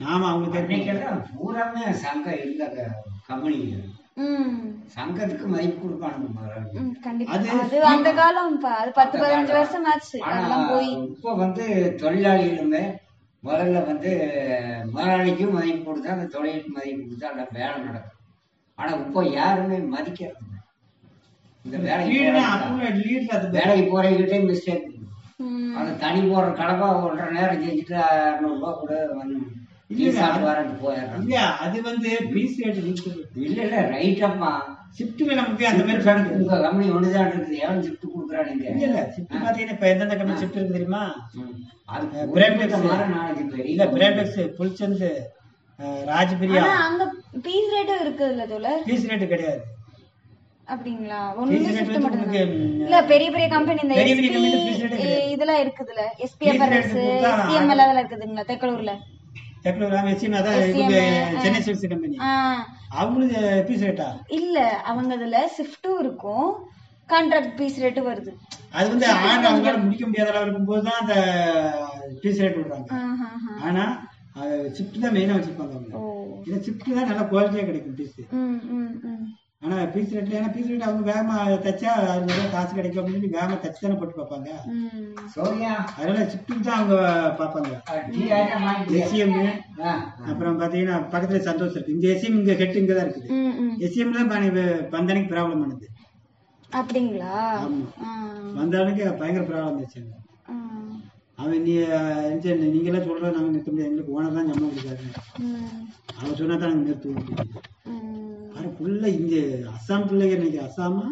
ஆமா அவங்களுக்கு தெரியும் அன்னைக்கெல்லாம் பூராமே சங்கம் இருந்த கம்பெனிங்க ம் சங்கத்துக்கு மதிப்பு கொடுப்பானுங்க முதலாளி. ம், கண்டிப்பா அது அது அந்த காலம் பா. அது பத்து பதினஞ்சு வருஷம் ஆச்சு ஆனா அதெல்லாம் போய் இப்போ வந்து தொழிலாளிகளுமே முதல்ல வந்து முதலாளிக்கும் மதிப்பு கொடுத்தா அந்த தொழிலுக்கு மதிப்பு கொடுத்தா அந்த வேலை நடக்கும் ஆனா இப்போ யாருமே மதிக்கிறது இல்ல. இந்த வேலைக்கு லீடுனா போறவங்க- அப்பவும் லீடுல அது வேலைக்கு போறவங்கிட்டே மிஸ்டேக் ம், அந்த தனி போற கடப்பா ஒன்றரை நேரம் செஞ்சுட்டு அறுநூறுபா கூட வந்து டீ இல்ல, சாப்பிட்டு வரட்டு போயிடுறாங்க இல்ல அது வந்து பீஸ் ரேட் இருக்குது இல்ல இல்ல ரைட்டப்பா ஷிஃப்ட்ல நமக்கு அந்த மாதிரி கணக்கு உங்க கம்பெனி ஒண்ணுதான் இருக்குது எவன் ஷிஃப்ட் கொடுக்குறானுங்க இல்ல இல்ல ஷிஃப்ட் பாத்தீங்கன்னா இப்ப எந்தெந்த கம்பெனி ஷிஃப்ட் இருக்கு தெரியுமா ம். அது பிராண்ட் குறிப்பிட்ட மாதிரி நாளைக்கு பெரிய இல்ல பிரேடெக்ஸ் புல்சந்த் ராஜ்பிரியா ஆனா அங்க பீஸ் ரேட்டும் இருக்குதுல்ல தோழர் பீஸ் ரேட் கிடையாது அப்படிங்களா பீஸ் ஒண்ணு ரேட் ஷிஃப்ட் வந்து மட்டும் உங்களுக்கு இல்ல பெரிய பெரிய கம்பெனி இந்த பெரிய பெரிய SP, company ல fees rate கிடையாது. இதெல்லாம் இருக்குதுல்ல எஸ்பிஎஃப்ஆர்எஸ் Fees rate கொடுத்தா சிஎம்எல் அதெல்லாம் இருக்குதுங்களா தெக்கலூர்ல டெக்னோலாம் வச்சு அதான் SCM, இவங்க ஆ. சென்னை சில்க்ஸ் கம்பெனி ஆ அவங்களுக்கு பீஸ் ரேட்டா இல்ல அவங்க இதுல ஷிஃப்ட்டும் இருக்கும் கான்ட்ராக்ட் பீஸ் ரேட்டும் வருது அது வந்து ஆர்டர் அவங்களால முடிக்க முடியாத அளவு இருக்கும்போது தான் அந்த பீஸ் ரேட் விடுறாங்க ஆஹ் ஆஹ் ஆஹ். ஆனா ஷிஃப்ட் தான் மெயினா வச்சிருப்பாங்க அவங்க ஓ இந்த ஷிஃப்ட் தான் நல்ல குவாலிட்டியா கிடைக்கும் பீஸ் ம் ம் ம் ஆனா பீஸ் ரேட்ல ஏன்னா பீஸ் ரேட் அவங்க வேகமா தைச்சா அது நிறைய காசு கிடைக்கும் அப்படின்னு சொல்லி வேகமா தச்சு தானே போட்டு பார்ப்பாங்க ம் சோனியா அதனால ஷிஃப்ட்டுக்கு தான் அவங்க பார்ப்பாங்க டீ ஆயிரம் வாங்கிட்டியா? எஸ்சிஎம் ஆ, அப்புறம் பாத்தீங்கன்னா பக்கத்துல சந்தோஷம் இருக்கு இந்த எஸ்சிஎம் இங்க ஹெட் இங்க தான் இருக்குது ம் ம் எஸ்சிஎம் தான் பந்தனைக்கு ப்ராப்ளம் பண்ணுது அப்படிங்களா ஆமா. ஆ வந்தாலுக்கு பயங்கர ப்ராப்ளம் வச்சாங்க ஆ. அவன் நீ அஹ், நீங்களே சொல்ற நாங்க நிறுத்த முடியாது எங்களுக்கு ஓனர் தான் சம்பளம் கொடுக்காரு ம் அவன் சொன்னா தான் நாங்க நிறுத்துவோம் ம் ஆனா புள்ள இங்க அஸ்ஸாம் பிள்ளைங்க இன்னைக்கு அஸ்ஸாமா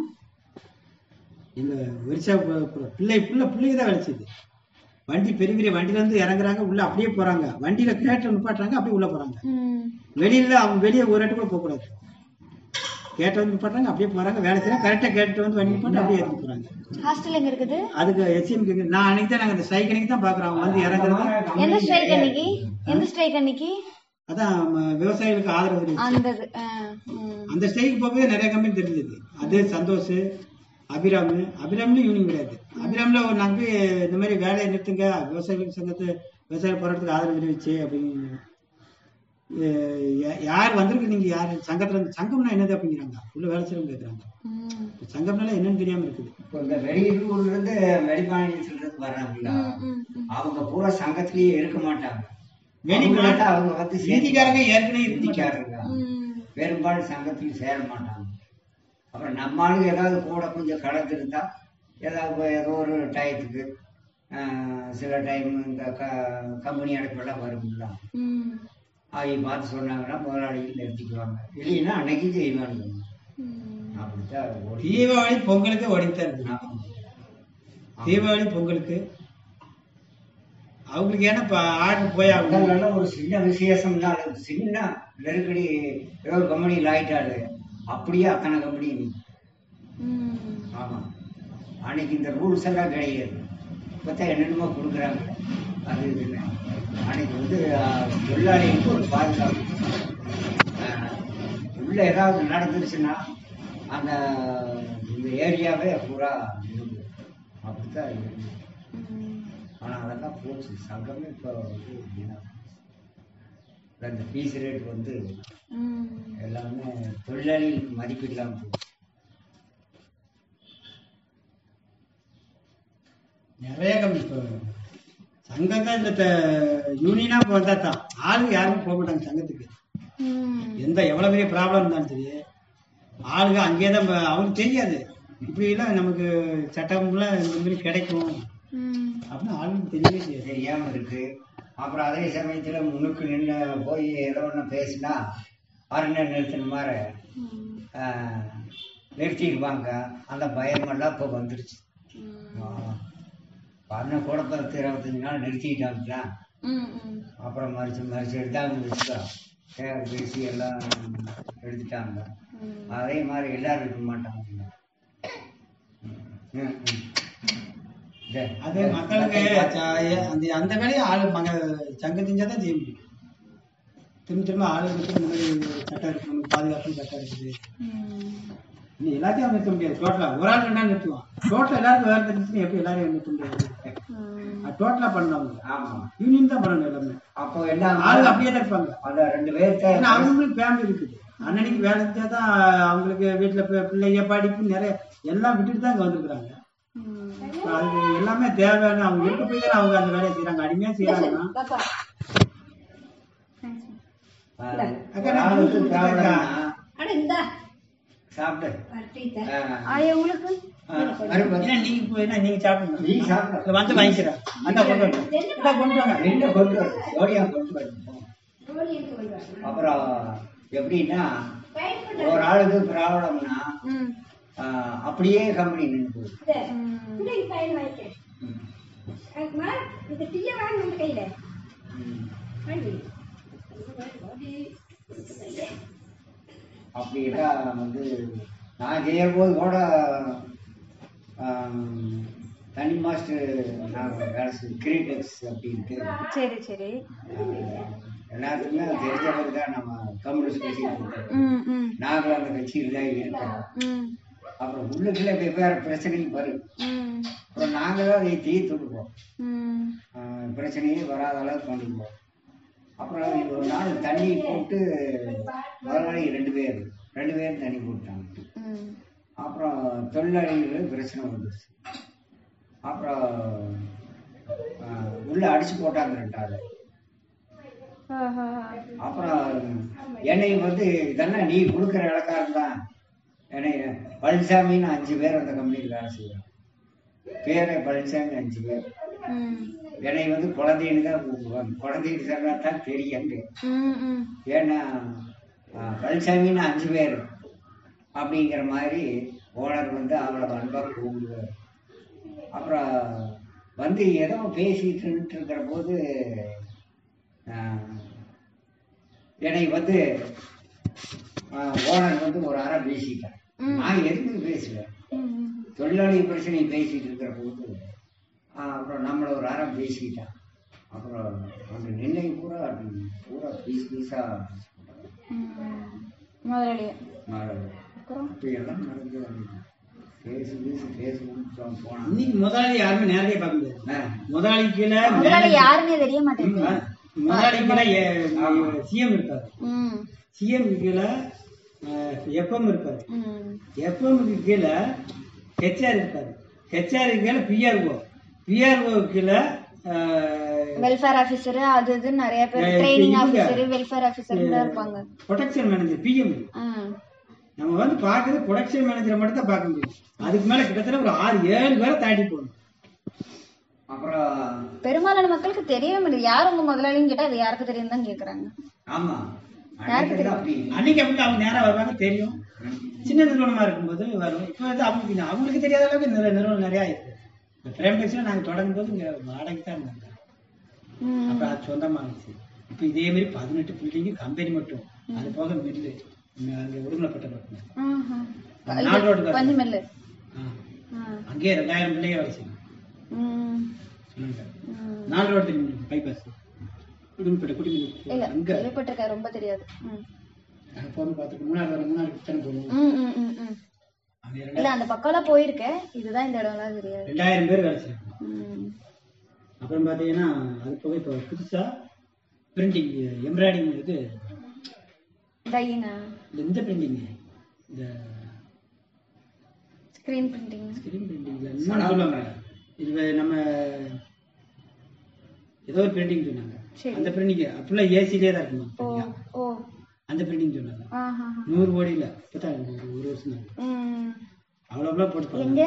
எங்க ஒரிசா பு- பு- பிள்ளை புள்ள பிள்ளைங்க தான் வேலைச்சுது வண்டி பெரிய பெரிய வண்டியில இருந்து இறங்குறாங்க உள்ள அப்படியே போறாங்க வண்டியில கேட்ட நிப்பாட்டுறாங்க அப்படியே உள்ள போறாங்க ம் வெளியில அவங்க வெளியே ஒரு இடத்துக்கு கூட போக கூடாது கேட்ட வந்து நிப்பாட்டுறாங்க அப்படியே போறாங்க வேலை செய்யறாங்க கரெக்டா கேட்டு வந்து வண்டி நிப்பாட்டு அப்படியே எடுத்து போறாங்க ஹாஸ்டல் எங்க இருக்குது அதுக்கு எஸ்எம் நான் அன்னைக்கு தான் நாங்க இந்த ஸ்ட்ரைக் அன்னைக்கு தான் பாக்குறோம் அவங்க வந்து இறங்குறது எந்த ஸ்ட்ரைக் அன்னைக்கு எந்த ஸ்ட்ரைக் அன்னைக்கு அதான் ம- விவசாயிகளுக்கு ஆதரவு தெரிவிச்சு அந்த இது. ஆ, ம். அந்த ஸ்ட்ரைக் போகவே நிறைய கம்பெனி தெரிஞ்சது அது சந்தோஷ் அபிராம் அபிராம்ல யூனியன் கிடையாது அபிராம்ல ஒரு நாங்க போய் இந்த மாதிரி வேலையை நிறுத்துங்க விவசாயிகள் சங்கத்து விவசாய போராட்டத்துக்கு ஆதரவு தெரிவிச்சு அப்படின்னு அஹ் யா- யார் வந்திருக்கு நீங்க யார் சங்கத்துல இருந்து சங்கம்னா என்னது அப்படிங்கிறாங்க உள்ள வேலை செய்யறவங்க கேக்குறாங்க ம். சங்கம்னால என்னன்னு தெரியாம இருக்குது இப்போ இந்த வெளியூர்ல இருந்து வெளிமாநிலத்துல இருந்து வர்றாங்களா ம், ம், ம். அவங்க பூரா சங்கத்திலேயே இருக்க மாட்டாங்க வெளி அவங்கள்ட்ட அவங்க வந்து ஹிந்திக்காரங்க ஏற்கனவே இருக்க மாட்டாங்க. ஹிந்திக்காரங்க ம். பெரும்பாலும் சங்கத்தில் சேர மாட்டாங்க அப்புறம் நம்ம ஆளுங்க ஏதாவது கூட கொஞ்சம் கலந்துருந்தா ஏதாவது ஏதோ ஒரு டயத்துக்கு ஆஹ், சில டைம் இந்த க கம்பெனி அடைப்பெல்லாம் வரும்ல ம். அவங்க பார்த்து சொன்னாங்கன்னா முதலாளிகள் நிறுத்திக்குவாங்க இல்லைன்னா அன்னைக்கு செய்வாங்க ம். அப்படித்தான் ஓடி தீபாவளி பொங்கலுக்கு ஓடித்தான் இருக்குது ஆமா. தீபாவளி பொங்கலுக்கு அவங்களுக்கு ஏன்னா இப்ப ஆர்டர் போய் ஆகணும் அதனால ஒரு சின்ன விசேஷம்னா அது சின்ன நெருக்கடி ஏதோ ஒரு கம்பெனியில் ஆயிட்டாரு அப்படியே அத்தனை கம்பெனி ம். ஆமா அன்னைக்கு இந்த ரூல்ஸ் எல்லாம் கிடையாது இப்போத்தான் என்னென்னமோ கொடுக்குறாங்க அது இதுன்னு அன்னைக்கு வந்து ஆஹ், தொழிலாளிகளுக்கு ஒரு பாதுகாப்பு ஆஹ், உள்ள ஏதாவது நடந்துருச்சுன்னா அந்த இந்த ஏரியாவே பூரா இருக்கு அப்படித்தான் இருக்கு ம். ஆனா அதெல்லாம் போச்சு சங்கமே இப்போ வந்து வீணா போச்சு. இந்த பீஸ் ரேட் வந்து ம். எல்லாமே தொழிலாளிகளுக்கு மதிப்பு இல்லாம போச்சு நிறைய கம்மி இப்போ சங்கம் தான் இந்த த- யூனியனா இப்போ வந்தா தான் ஆளுங்க யாருமே போக மாட்டாங்க சங்கத்துக்கு ம். எந்த எவ்வளவு பெரிய ப்ராப்ளம் இருந்தாலும் சரி ஆளுங்க அங்கேயே தான் ப- அவங்களுக்கு தெரியாது இப்படி எல்லாம் நமக்கு சட்டம்லாம் இந்த மாதிரி கிடைக்கும் ம். அப்படின்னு ஆளுங்களுக்கு தெரியவே தெரியாது தெரியாம இருக்கு அப்புறம் அதே சமயத்துல முன்னுக்கு நின்று போய் ஏதோ ஒன்று பேசினா அருணை நிறுத்தின மாதிரி ம். ஆஹ், நிறுத்திடுவாங்க அந்த பயமெல்லாம் இப்போ வந்துருச்சு ம். அருணை கூட பத்து இருபத்தஞ்சு நாள் நிறுத்திட்டாங்க ம். ம். அப்புறம் மறிச்சு மறிச்சு எடுத்தாங்க வச்சுக்கோ தேவை பேசி எல்லாம் எடுத்துட்டாங்க ம். அதே மாதிரி எல்லாரும் இருக்க மாட்டாங்க ம், ம், ம். இதே, அது மக்களுக்கு ச- அந்த அந்த வேலையை ஆளு மக சங்கம் செஞ்சா தான் செய்ய முடியும் திரும்ப திரும்ப ஆளுங்களுக்கு இந்த மாதிரி சட்டம் இருக்கணும் பாதுகாப்பு சட்டம் இருக்குது ம். நீ எல்லாத்தையும் நிறுத்த முடியாது டோட்டலா ஒரு ஆள் ரெண்டா நிறுத்துவான் டோட்டலா எல்லாருக்கும் வேலை தெரிஞ்சுன்னு எப்படி எல்லாரையும் நிறுத்த முடியாது டோட்டலா பண்ணவங்க ஆமா யூனியன் தான் பண்ணணும் எல்லாமே அப்போ என்ன ஆளுங்க அப்படியே தான் இருப்பாங்க அந்த ரெண்டு பேர்த்த ஏன்னா அவங்களுக்கு ஃபேமிலி இருக்குது அன்னன்னைக்கு வேலை செஞ்சா தான் அவங்களுக்கு வீட்டுல பி- பிள்ளைங்க படிப்பு நிறைய எல்லாம் விட்டுட்டு தான் இங்க வந்திருக்கிறாங்க அது எல்லாமே தேவையான அவங்க இருக்க போய் தான் அவங்க அந்த வேலையை செய்யறாங்க அடிமையா செய்யறாங்கன்னா பாப்பா அக்கா, நான் ஆளுக்கு கொடுத்து ப்ராப்ளம்னா அட இந்தா சாப்பிடு வரட்டீத்த ஆ. ஆயா உங்களுக்கு ஆ, மறுபடியும் ஏன்னா நீங்க இப்போ என்ன நீங்க சாப்பிடணும் நீ சாப்பிடு. இல்ல, வந்து வாங்கிக்கிறேன் அக்கா கொண்டு வரணும் அக்கா கொண்டு வாங்க ரெண்டு கொண்டு வரும் ஜோடியா கொண்டு வரும் தோழி எங்க கொண்டு வரணும் அப்புறம் எப்படின்னா பயன் பண்ண ஒரு ஆளுக்கு ப்ராப்ளம்னா ம் அப்படியே கம்பெனி நின்று போகுது இந்த பயன் வாங்கிக்க ம். அம்மா இந்த டீயை வாங்க நம்ம கையில ம். வாங்கி அப்படிலாம் வந்து நான் செய்யும்போது கூட ஆம், தனி மாஸ்டர் நான் வேலை செஞ்சு கிரியேட்டர்ஸ் அப்படின்ட்டு சரி சரி ஆஹ், எல்லாத்துக்குமே தெரிஞ்சவர் தான் நம்ம கம்யூனிஸ்ட் கட்சியில் இருக்காரு ம் ம் நாங்களும் அந்த கட்சியில் தான் இருக்கிறோம் ம் அப்புறம் உள்ளுக்குள்ள வெவ்வேறு பிரச்சனைகள் வரும் ம் அப்புறம் நாங்கள் தான் அதை தீர்த்து விடுவோம் ம் ஆஹ், பிரச்சனையே வராத அளவுக்கு பண்ணிக்குவோம் அப்புறம் இது ஒரு நாள் தண்ணி போட்டு முதலாளி ரெண்டு பேர் ரெண்டு பேரும் தண்ணி போட்டாங்க ம் அப்புறம் தொழிலாளிகள் பிரச்சனை வந்துருச்சு அப்புறம் ஆஹ், உள்ள அடிச்சு போட்டாங்க ரெண்டாவது ஆஹா. அப்புறம் என்னை வந்து இதெல்லாம் நீ கொடுக்குற இலக்காரம் தான் என்னை பழனிசாமின்னு அஞ்சு பேர் அந்த கம்பெனியில் வேலை செய்யறோம் பேரை பழனிசாமி அஞ்சு பேர் ம் என்னை வந்து குழந்தைன்னு தான் கூப்பிடுவாங்க குழந்தைன்னு சொன்னா தான் தெரியும் ம் ம் ஏன்னா ஆஹ், பழனிசாமின்னு அஞ்சு பேர் அப்படிங்கிற மாதிரி ஓனர் வந்து அவ்வளோ அன்பாக கூப்பிடுவார் அப்புறம் வந்து ஏதோ பேசிட்டு இருக்கிற போது ஆஹ், என்னை வந்து ஓனர் வந்து ஒரு அரை பேசிட்டார் நான் எதுக்கு பேசுவேன் ம் தொழிலாளி பிரச்சனை பேசிட்டு இருக்கிற போது ஆஹ், அப்புறம் நம்மளை ஒரு அறம் பேசிக்கிட்டான் அப்புறம் அந்த நெல்லை பூரா பூரா பீஸ் பீஸா ம் முதலாளியே அப்புறம் அப்படியெல்லாம் நடந்து வந்து பேசு பேசு பேசணும்னு போனான் இன்னைக்கு முதலாளி யாருமே நேரடியா பார்க்க முடியாது ஆஹ், முதலாளி கீழே முதலாளி யாருன்னே தெரிய மாட்டேங்குது ஆ, முதலாளி கீழே சிஎம் இருப்பாரு ம் சிஎம் கீழே எஃப்எம் இருப்பாரு ம் எஃப்எம்க்கு கீழே ஹெச்ஆர் இருப்பாரு ஹெச்ஆர் கீழே பிஆர்ஓ பிஆர்ஓ கீழே வெல்ஃபேர் ஆபீசர் அது இது நிறைய பேர் ஏய், ட்ரைனிங் இவங்க. ஆபீசர் வெல்ஃபேர் ஆபீசர் தான் இருப்பாங்க ப்ரொடக்ஷன் மேனேஜர் பிஎம் ஆ. நம்ம வந்து பார்க்கறது ப்ரொடக்ஷன் மேனேஜரை மட்டும் தான் பார்க்க முடியும் அதுக்கு மேல கிட்டத்தட்ட ஒரு ஆறு ஏழு பேரை தாண்டி போகணும் அப்புறம் பெரும்பாலான மக்களுக்கு தெரியவே மாட்டேங்குது யார் உங்க முதலாளின்னு கேட்டா அது யாருக்கு தெரியும் தான் கேக்குறாங்க ஆமா யாருக்கு அன்னைக்கு அப்படி அன்னைக்கு அப்படி அவங்க நேரா வருவாங்க தெரியும் ம். சின்ன நிறுவனமா இருக்கும்போது வரும் இப்போ வந்து அவங்களுக்கு அவங்களுக்கு தெரியாத அளவுக்கு நிற- நிறுவனம் நிறைய இருக்கு இந்த பிரேம் டெக்ஸ்ல நாங்க தொடங்கும் போது இங்க வாடகை தான் இருந்தாங்க ம். அப்புறம் அது சொந்தமாகிடுச்சு இப்போ இதே மாதிரி பதினெட்டு பில்டிங்கு கம்பெனி மட்டும் அது போக மில்லு அங்கே உடுமலைப்பட்ட பக்கம் ஆஹா. அந்த நாலு ரோடு பஞ்சு மில்லு ஆ. ஆ. அங்கேயே ரெண்டாயிரம் பிள்ளைங்க வேலை செய்யணும் ம். சொன்னாங்க ம். நாலு ரோடு தெரியும் பைபாஸ் உடுமலைப்பட்ட குடி இல்ல அங்க கேள்விப்பட்டிருக்கேன் ரொம்ப தெரியாது ம். அங்க போகணும் பார்த்துட்டு மூணாறு வர மூணாறு தானே போகணும் ம், ம், ம், ம். அங்கே இல்ல ரெண்டாயிரம் அந்த பக்கம்லாம் போயிருக்கேன் இதுதான் இந்த இடம்லாம் தெரியாது ரெண்டாயிரம் பேர் வேலை செய்யணும் ம். அப்புறம் பார்த்தீங்கன்னா அது போக இப்போ புதுசா பிரிண்டிங் எம்ப்ராய்டிங் இது டையினா இந்த இந்த பிரிண்டிங் இந்த ஸ்கிரீன் பிரிண்டிங் ஸ்கிரீன் பிரிண்டிங்ல இன்னும் சொல்லுவாங்க இது நம்ம ஏதோ ஒரு பிரிண்டிங் சொன்னாங்க சரி. அந்த பிரிண்டிங் அப்படிலாம் ஏசிலே தான் இருக்குமா ஓ தனியா. ஓ அந்த பிரிண்டிங் சொன்னாங்க ஆஹா நூறு கோடியில் இப்போதான் ஒரு ஒரு வருஷம் தான் ம். அவ்வளோ போட்டு எங்க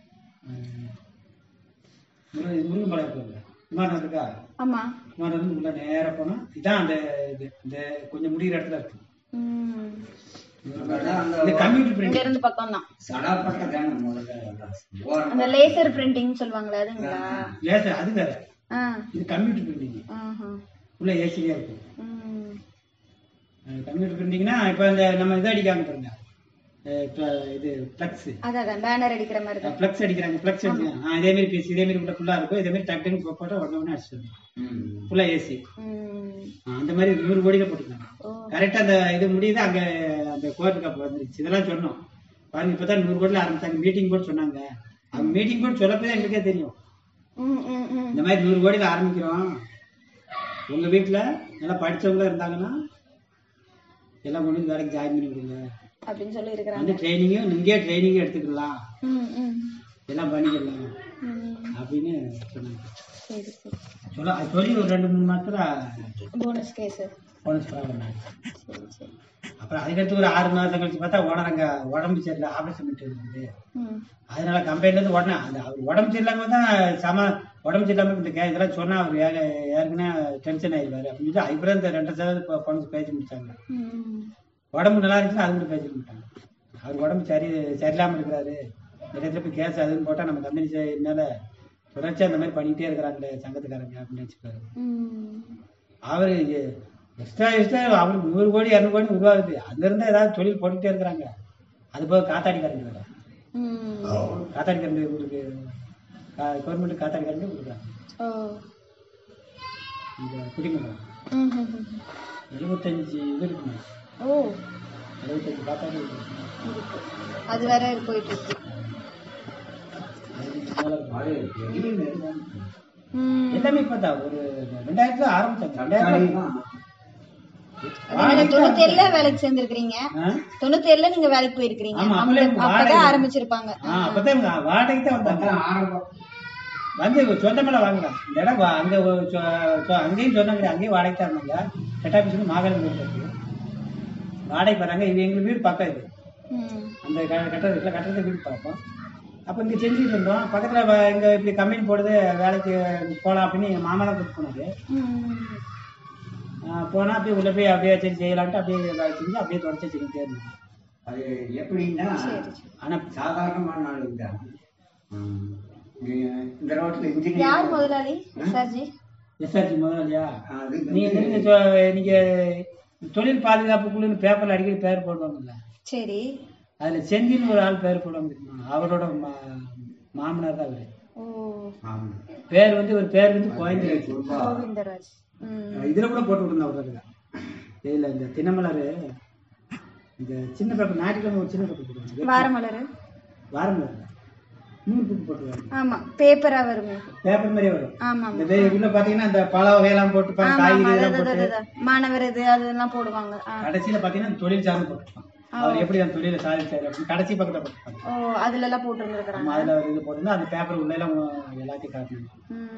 முருகன் படம் இருக்குல்ல விமானம் இருக்கா ஆமா விமானம் வந்து உள்ள நேரா போனா இதான் அந்த இது இந்த கொஞ்சம் முடிகிற இடத்துல இருக்கு ம். அங்கதான் அந்த இந்த கம்ப்யூட்டர் இங்க பிரிண்டிங் இருந்து பக்கம் தான் சடாப்பட்ட தானே முதல்ல எல்லாம். ஓரம் அந்த லேசர் பிரிண்டிங் சொல்லுவாங்களே அதுங்களா லேசர் அது வேற ஆ இது கம்ப்யூட்டர் பிரிண்டிங் ஆஹா உள்ள ஏசிலே இருக்கும் ம். கம்ப்யூட்டர் பிரிண்டிங்னா இப்போ இந்த நம்ம இது அடிக்காங்க பாருங்க அஹ் இப்ப இது ஃப்ளக்ஸ் அதான் அதான் பேனர் அடிக்கிற மாதிரி தான் ஃப்ளக்ஸ் அடிக்கிறாங்க ஃப்ளக்ஸ் அடிக்கிறாங்க ஆ இதே மாதிரி பேசி இதே மாதிரி உள்ள ஃபுல்லாக இருக்கும் இதே மாதிரி டக்கு டக்குன்னு போட்டால் உடனே உடனே அடிச்சிட்டு ம். ஃபுல்லாக ஏசி ம். அந்த மாதிரி நூறு கோடியில் போட்டுருக்காங்க ஓ கரெக்டாக அந்த இது முடியுது அங்கே அந்த கோர்ட்டு கப் வந்துருச்சு இதெல்லாம் சொன்னோம் பாருங்க இப்பதான் நூறு கோடியில் ஆரம்பிச்சாங்க மீட்டிங் போட்டு சொன்னாங்க அவங்க மீட்டிங் போட்டு சொல்லப்போ எங்களுக்கே தெரியும் ம், ம், ம். இந்த மாதிரி நூறு கோடியில் ஆரம்பிக்கிறோம் உங்க வீட்டுல நல்லா படிச்சவங்களா இருந்தாங்கன்னா எல்லாம் கொண்டு வந்து வேலைக்கு ஜாயின் பண்ணி விடுங்க அப்படின்னு சொல்லி இருக்கிறாங்க வந்து ட்ரைனிங்கும் நீங்கே ட்ரைனிங்கும் எடுத்துக்கலாம் ம், ம், எல்லாம் பண்ணிக்கலாம் ம். அப்படின்னு சொன்னாங்க சரி சரி சொல்ல அது சொல்லி ஒரு ரெண்டு மூணு மாசத்துல போனஸ் கேஸ் போனஸ் பண்ணாங்க சரி சரி அப்புறம் அதுக்கடுத்து ஒரு ஆறு மாசம் கழிச்சு பார்த்தா ஓனர் அங்க உடம்பு சரியில்லை ஆபரேஷன் பண்ணிட்டு இருக்குது ம் அதனால கம்பெனில இருந்து உடனே அந்த அவர் உடம்பு சரியில்லாம தான் சம உடம்பு சரியில்லாம இந்த கே- இதெல்லாம் சொன்னா அவர் ஏ- ஏற்கனவே டென்ஷன் ஆயிடுவாரு அப்படின்னு சொல்லி அதுக்கப்புறம் இந்த ரெண்டு சதவீதம் பணம் பேசி முடிச்சாங்க ம் உடம்பு நல்லா இருந்துச்சுன்னா அது கூட பேசி முடிட்டாங்க அவர் உடம்பு சரி சரியில்லாம இருக்கிறாரு நிறைய இடத்துல போய் கேஸ் அதுன்னு போட்டா நம்ம கம்பெனி மேல தொடர்ச்சியா அந்த மாதிரி பண்ணிட்டே இருக்கிறாங்களே சங்கத்துக்காரங்க அப்படின்னு நினைச்சுப்பாரு ம் அவரு எக்ஸ்ட்ரா எக்ஸ்ட்ரா அவருக்கு நூறு கோடி இரநூறு கோடி உருவாகுது அங்க இருந்தா ஏதாவது தொழில் போட்டுட்டே இருக்கிறாங்க அது போக காத்தாடி கரண்ட் வேற ம் காத்தாடி கரண்ட் உங்களுக்கு கவர்மெண்ட் காத்தாடி கரண்ட் கொடுக்குறாங்க ஓ இந்த குடிமகன் ம் ம், ம். எழுபத்தஞ்சு இது இருக்குங்க ஓ எழுபத்தஞ்சு காத்தாடி இருக்கு இருக்கு அது வேற போயிட்டு இருக்கு அதுக்கு மேல இருக்கு. ம் எல்லாமே இப்பதான் ஒரு ரெண்டாயிரத்துல ஆரம்பிச்சாங்க ரெண்டாயிரம் நீங்க தொண்ணூத்தி ஏழுல வேலைக்கு சேர்ந்திருக்கிறீங்க ஆ? தொண்ணூத்தி ஏழுல நீங்க வேலைக்கு போயிருக்கிறீங்க ஆமா, அவங்க அப்பவே வாடகை- அப்பதான் ஆரம்பிச்சிருப்பாங்க ஆ, அப்பதான் இவங்க வாடகைக்கு தான் வந்தாங்க ஆரம்பம் வந்து சொந்தமெல்லாம் வாங்கலாம் இந்த இடம் வா- அங்க ஒரு சொ- சொ- அங்கேயும் சொன்னாங்க அங்கேயும் வாடகை தான் இருந்தாங்க கட்டாபிஸ் மாகாணம் இருக்கு வாடகை வராங்க இது எங்களுக்கு வீடு பக்கம் இது ம் அந்த க- கட்டடத்துல கட்டடத்தை வீடு பார்ப்போம் அப்போ இங்கே செஞ்சுட்டு இருந்தோம் பக்கத்தில் இங்கே இப்படி கம்பெனி போடுது வேலைக்கு போகலாம் அப்படின்னு எங்கள் மாமா தான் கூப்பிட்டு போனாரு ம் போனால் அப்படியே உள்ளே போய் அப்படியே சரி செய்யலான்ட்டு அப்படியே வேலை செஞ்சு அப்படியே தொடச்சி செஞ்சுட்டே இருந்தோம் அது எப்படின்னா ஆனால் சாதாரணமான நாள் தான் ம். நீ- இந்த ரோட்ல இன்ஜினியர் யார் முதலாளி சார்ஜி எஸ்ஆர்ஜி முதலாளியா அது நீங்க நீங்க சொ- நீங்க தொழில் பாதுகாப்பு குழுன்னு பேப்பர்ல அடிக்கடி பேர் போடுவாங்கல்ல சரி அதுல செந்தில்னு ஒரு ஆள் பேர் போடுவாங்க தெரியுமா? அவரோட மா- மாமனார் தான் அவரு ஓ ஆமா. பேர் வந்து ஒரு பேர் வந்து கோயந்தராஜ் கோவிந்தராஜ் ம் இதுல கூட போட்டு விட்டுருந்தா அவருக்கு இதுல இந்த தினமலர் இந்த சின்ன பேப்பர் ஞாயிற்றுக்கிழமை ஒரு சின்ன பேப்பர் போடுவாங்க வாரமலர் வாரம் நூறு புக்கு போட்டுருவாங்க ஆமா பேப்பரா வருமே பேப்பர் மாதிரியே வரும் ஆமா இந்த வே- உள்ள பாத்தீங்கன்னா இந்த பழ வகையெல்லாம் போட்டு ஆமா ஆமா காய்கறி அது, எல்லாம் அது, போட்டு அது, அது. மாணவர் இது அதெல்லாம் போடுவாங்க ஆ. கடைசியில பாத்தீங்கன்னா தொழில் சார்ந்து போட்டுருப்பான் அவர் எப்படி அந்த தொழிலை சாதிச்சாரு அப்படின்னு கடைசி பக்கத்துல போட்டுருப்பாங்க ஓ அதுல எல்லாம் போட்டு இருந்திருக்கிறாங்க நம்ம அதுல ஒரு இது போட்டிருந்தா அந்த பேப்பர் உள்ள எல்லாம் எல்லாத்தையும் காட்டணும்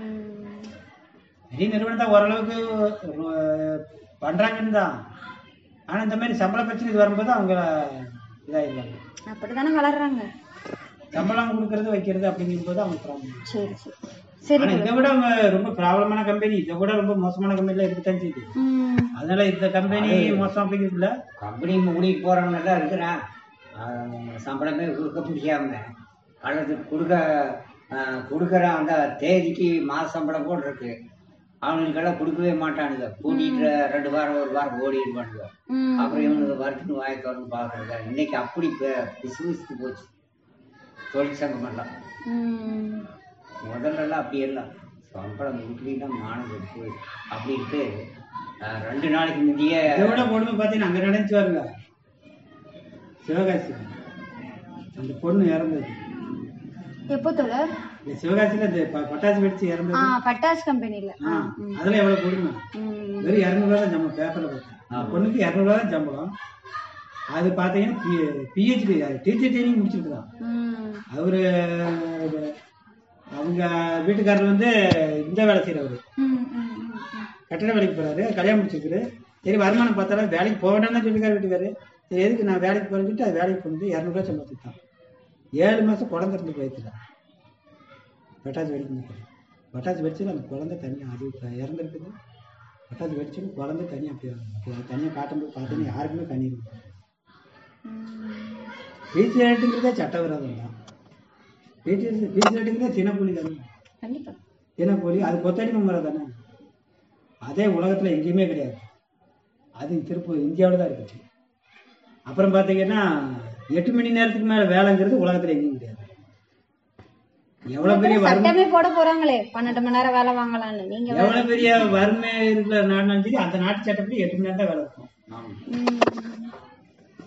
பெரிய நிறுவனம் தான் ஓரளவுக்கு ஒரு- பண்றாங்கன்னு தான் ஆனா இந்த மாதிரி சம்பள பிரச்சனை இது வரும்போது அவங்க இதாயிருவாங்க அப்படித்தானே வளர்றாங்க சம்பளம் கொடுக்கறது வைக்கிறது அப்படிங்கும்போது அவங்க problem. சரி சரி சரி ஆனா இதை விட அவங்க ரொம்ப ப்ராப்ளமான கம்பெனி இதை விட ரொம்ப மோசமான கம்பெனில இருக்கத்தான் செய்யுது ம் அதனால இந்த கம்பெனி மோசம் அப்படிங்கிறது இல்ல கம்பெனி மூடிட்டு போறவங்க தான் இருக்கிறான் ஆஹ் சம்பளமே கொடுக்க முடியாம அல்லது கொடுக்க ஆஹ் கொடுக்குற அந்த தேதிக்கு மாச சம்பளம் கூட இருக்கு அவனுக்கெல்லாம் கொடுக்கவே மாட்டானுங்க கூட்டிட்டு ரெண்டு வாரம் ஒரு வாரம் ஓடிடுவானுங்க ம் அப்புறம் இவனுக்கு வரட்டுன்னு வாய் திறந்து பார்க்கறது இன்னைக்கு அப்படி பிசுபிசுத்து போச்சு தொழிற்சங்கம் எல்லாம் ம் முதல்ல எல்லாம் அப்படி எல்லாம் சம்பளம் கொடுக்கலன்னா மானம் போய் அப்படின்ட்டு ஆஹ் ரெண்டு நாளைக்கு முந்தைய இதை விட கொடுமை பார்த்தீங்கன்னா அங்க நினைச்சு பாருங்க சிவகாசி அந்த பொண்ணு இறந்தது எப்போ தொடர் இந்த சிவகாசியில இந்த ப- பட்டாசு வெடிச்சு ஆ இறந்தது பட்டாசு கம்பெனில ஆ, அதெல்லாம் எவ்வளவு கொடுமை ம் வெறும் இரநூறுவா தான் சம்பளம் பேப்பர்ல பார்த்தேன் அந்த பொண்ணுக்கு இரநூறுவா தான் சம்பளம் அது பார்த்தீங்கன்னா பிஹெச்டி டீச்சர் ட்ரைனிங் முடிச்சிருக்கலாம் ம் அவரு அவங்க வீட்டுக்காரர் வந்து இந்த வேலை செய்யறவரு ம் ம் ம் ம். கட்டட வேலைக்கு போறாரு கல்யாணம் முடிச்சிருக்காரு சரி வருமானம் பார்த்தாலும் வேலைக்கு போக வேண்டாம்னு சொல்லிருக்காரு வீட்டுக்காரு சரி எதுக்கு நான் வேலைக்கு போறேன்னு சொல்லிட்டு அது வேலைக்கு போனது இரநூறுவா சம்பளத்துக்கு தான் ஏழு மாசம் குழந்தை இருந்து போயிடுச்சுல பட்டாசு வெடிக்கும் பட்டாசு வெடிச்சது அந்த குழந்தை தனியாக அது இப்ப இறந்துருக்குது பட்டாசு வெடிச்சது குழந்தை தனியாக அப்படியே அப்படி அது தனியாக காட்டும்போது பார்த்தீங்கன்னா யாருக்குமே கண்ணீர் பீச் ரேட்டுங்கிறதே சட்டவிரோதம் தான் பீச் பீச் ரேட்டுங்கிறதே தினக்கூலி தானே கண்டிப்பா தினக்கூலி அது கொத்தடிமை முறை தானே அதே உலகத்தில் எங்கேயுமே கிடையாது அது திருப்பூர் இந்தியாவில் தான் இருக்குது அப்புறம் பார்த்தீங்கன்னா எட்டு மணி நேரத்துக்கு மேலே வேலைங்கிறது உலகத்தில் எங்கேயும் கிடையாது எவ்வளோ பெரிய வறுமை சட்டமே போட போறாங்களே பன்னெண்டு மணி நேரம் வேலை வாங்கலாம்னு நீங்க வேற- எவ்வளோ பெரிய வறுமை இருக்கிற நாடுனாலும் சரி அந்த நாட்டு சட்டப்படி எட்டு மணி நேரம் தான் வேலை இருக்கும் ஆமா. ம்.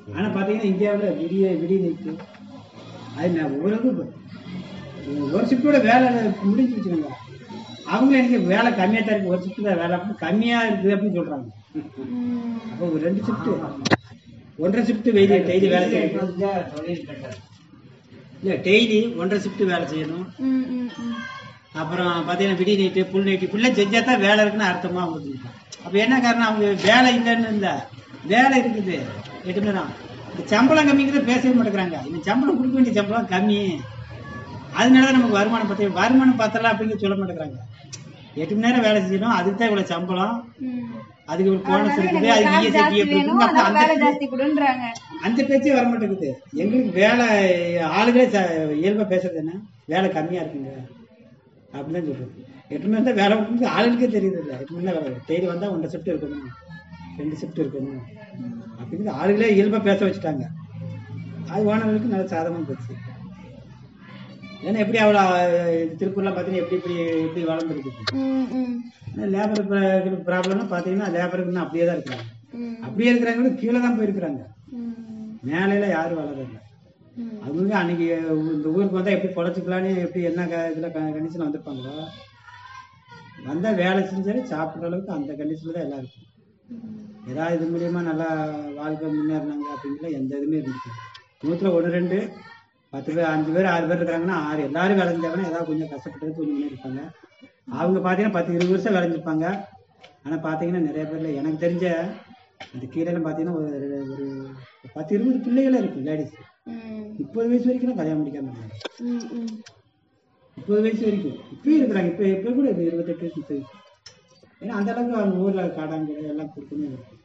ஆனா பாத்தீங்கன்னா இந்தியாவுல விடிய விடிய நிற்கு அது நான் ஒவ்வொரு இது ஒரு ஷிஃப்டோட வேலை முடிஞ்சு வச்சுக்கோங்க அவங்கள எனக்கு வேலை கம்மியா தான் இருக்கு ஒரு ஷிஃப்ட் தான் வேலை அப்படின்னு கம்மியா இருக்குது அப்படின்னு சொல்றாங்க ம். அப்போ ஒரு ரெண்டு ஷிஃப்ட் ஒன்றரை ஷிஃப்ட் வெயில் டெய்லி வேலை செய்யணும் தொழில் கட்டது இல்ல டெய்லி ஒன்றரை ஷிஃப்ட் வேலை செய்யணும் ம், ம், ம். அப்புறம் பார்த்தீங்கன்னா விடி நைட்டு புல் நைட்டு இப்படிலாம் செஞ்சா தான் வேலை இருக்குன்னு அர்த்தமா அவங்க அப்போ என்ன காரணம் அவங்க வேலை இல்லைன்னு இல்லை வேலை இருக்குது எட்டு மணி நேரம் இந்த சம்பளம் கம்மிங்கிறத பேசவே மாட்டேங்கிறாங்க இந்த சம்பளம் கொடுக்க வேண்டிய சம்பளம் கம்மி அதனால தான் நமக்கு வருமானம் பற்றி வருமானம் பார்த்தலாம் அப்படின்னு சொல்ல மாட்டேங்கிறாங்க எட்டு மணி நேரம் வேலை செய்யணும் அதுக்கு தான் இவ்வளோ சம்பளம் ம். அதுக்கு ஒரு போனஸ் அதனால இருக்குது எனக்கு அதுக்கு காசு இஎஸ்ஐ ஜாஸ்தி வேணும் அப்போ அதனால வேலை அந்த ஜாஸ்தி கொடுன்றாங்க அந்த பேச்சே வர மாட்டேங்குது எங்களுக்கு வேலை ஆளுகளே ச- இயல்பா பேசுறது என்ன வேலை கம்மியா இருக்குங்க அப்படின்னு சொல்றது எட்டு மணி நேரம் வேலை விட்டு ஆளுகளுக்கே தெரியுது இல்லை எட்டு மணி நேரம் வேலை டெய்லி வந்தா ஒன்றரை ஷிஃப்ட் இருக்கணும் ரெண்டு ஷிஃப்ட் இருக்கணும் அப்படின்னு ஆளுகளே இயல்பா பேச வச்சுட்டாங்க அது ஓனர்களுக்கு நல்ல சாதகமாக போச்சு ஏன்னா எப்படி அவ்வளோ திருப்பூர்லாம் பார்த்தீங்கன்னா எப்படி இப்படி எப்படி வளர்ந்துருக்குது ம், ம். லேபர் ப்ராப்ளம்னா பார்த்தீங்கன்னா லேபருக்கு இன்னும் அப்படியே தான் இருக்கிறாங்க ம். அப்படியே இருக்கிறாங்க கீழே தான் போயிருக்கிறாங்க ம். மேலையில யாரும் வளரல ம். அவங்க அன்னைக்கு இந்த ஊருக்கு வந்தா எப்படி பொழைச்சிக்கலான்னு எப்படி என்ன க- இதுல கண்டிஷன் வந்திருப்பாங்களோ வந்தா வேலை செஞ்சாலே சாப்பிட்ற அளவுக்கு அந்த கண்டிஷன்ல தான் எல்லாம் இருக்கும் ஏதாவது இது மூலியமா நல்லா வாழ்க்கை முன்னேறினாங்க அப்படிங்கிற எந்த இதுவுமே இருந்துச்சு நூத்துல ஒன்று ரெண்டு பத்து பேர் அஞ்சு பேர் ஆறு பேர் இருக்கிறாங்கன்னா ஆறு எல்லாரும் விளைஞ்சாங்கன்னா ஏதாவது கொஞ்சம் கஷ்டப்பட்டு கொஞ்சம் முன்னேறி இருப்பாங்க அவங்க பார்த்தீங்கன்னா பத்து இருபது வருஷம் விளைஞ்சிருப்பாங்க ஆனால் பார்த்தீங்கன்னா நிறைய பேர்ல எனக்கு தெரிஞ்ச அந்த கீழே பார்த்தீங்கன்னா ஒரு ஒரு பத்து இருபது பிள்ளைகளே இருக்கு லேடிஸ் ம். முப்பது வயசு வரைக்கும் தான் கல்யாணம் முடிக்காம இருக்காங்க ம், ம். முப்பது வயசு வரைக்கும் இப்பயும் இருக்கிறாங்க இப்போ இப்போ கூட இது இருபத்தெட்டு வயசு முப்பது வயசு ஏன்னா அந்த அளவுக்கு அவங்க ஊர்ல காடாங்கடை எல்லாம் கொடுக்கணும் இருக்கு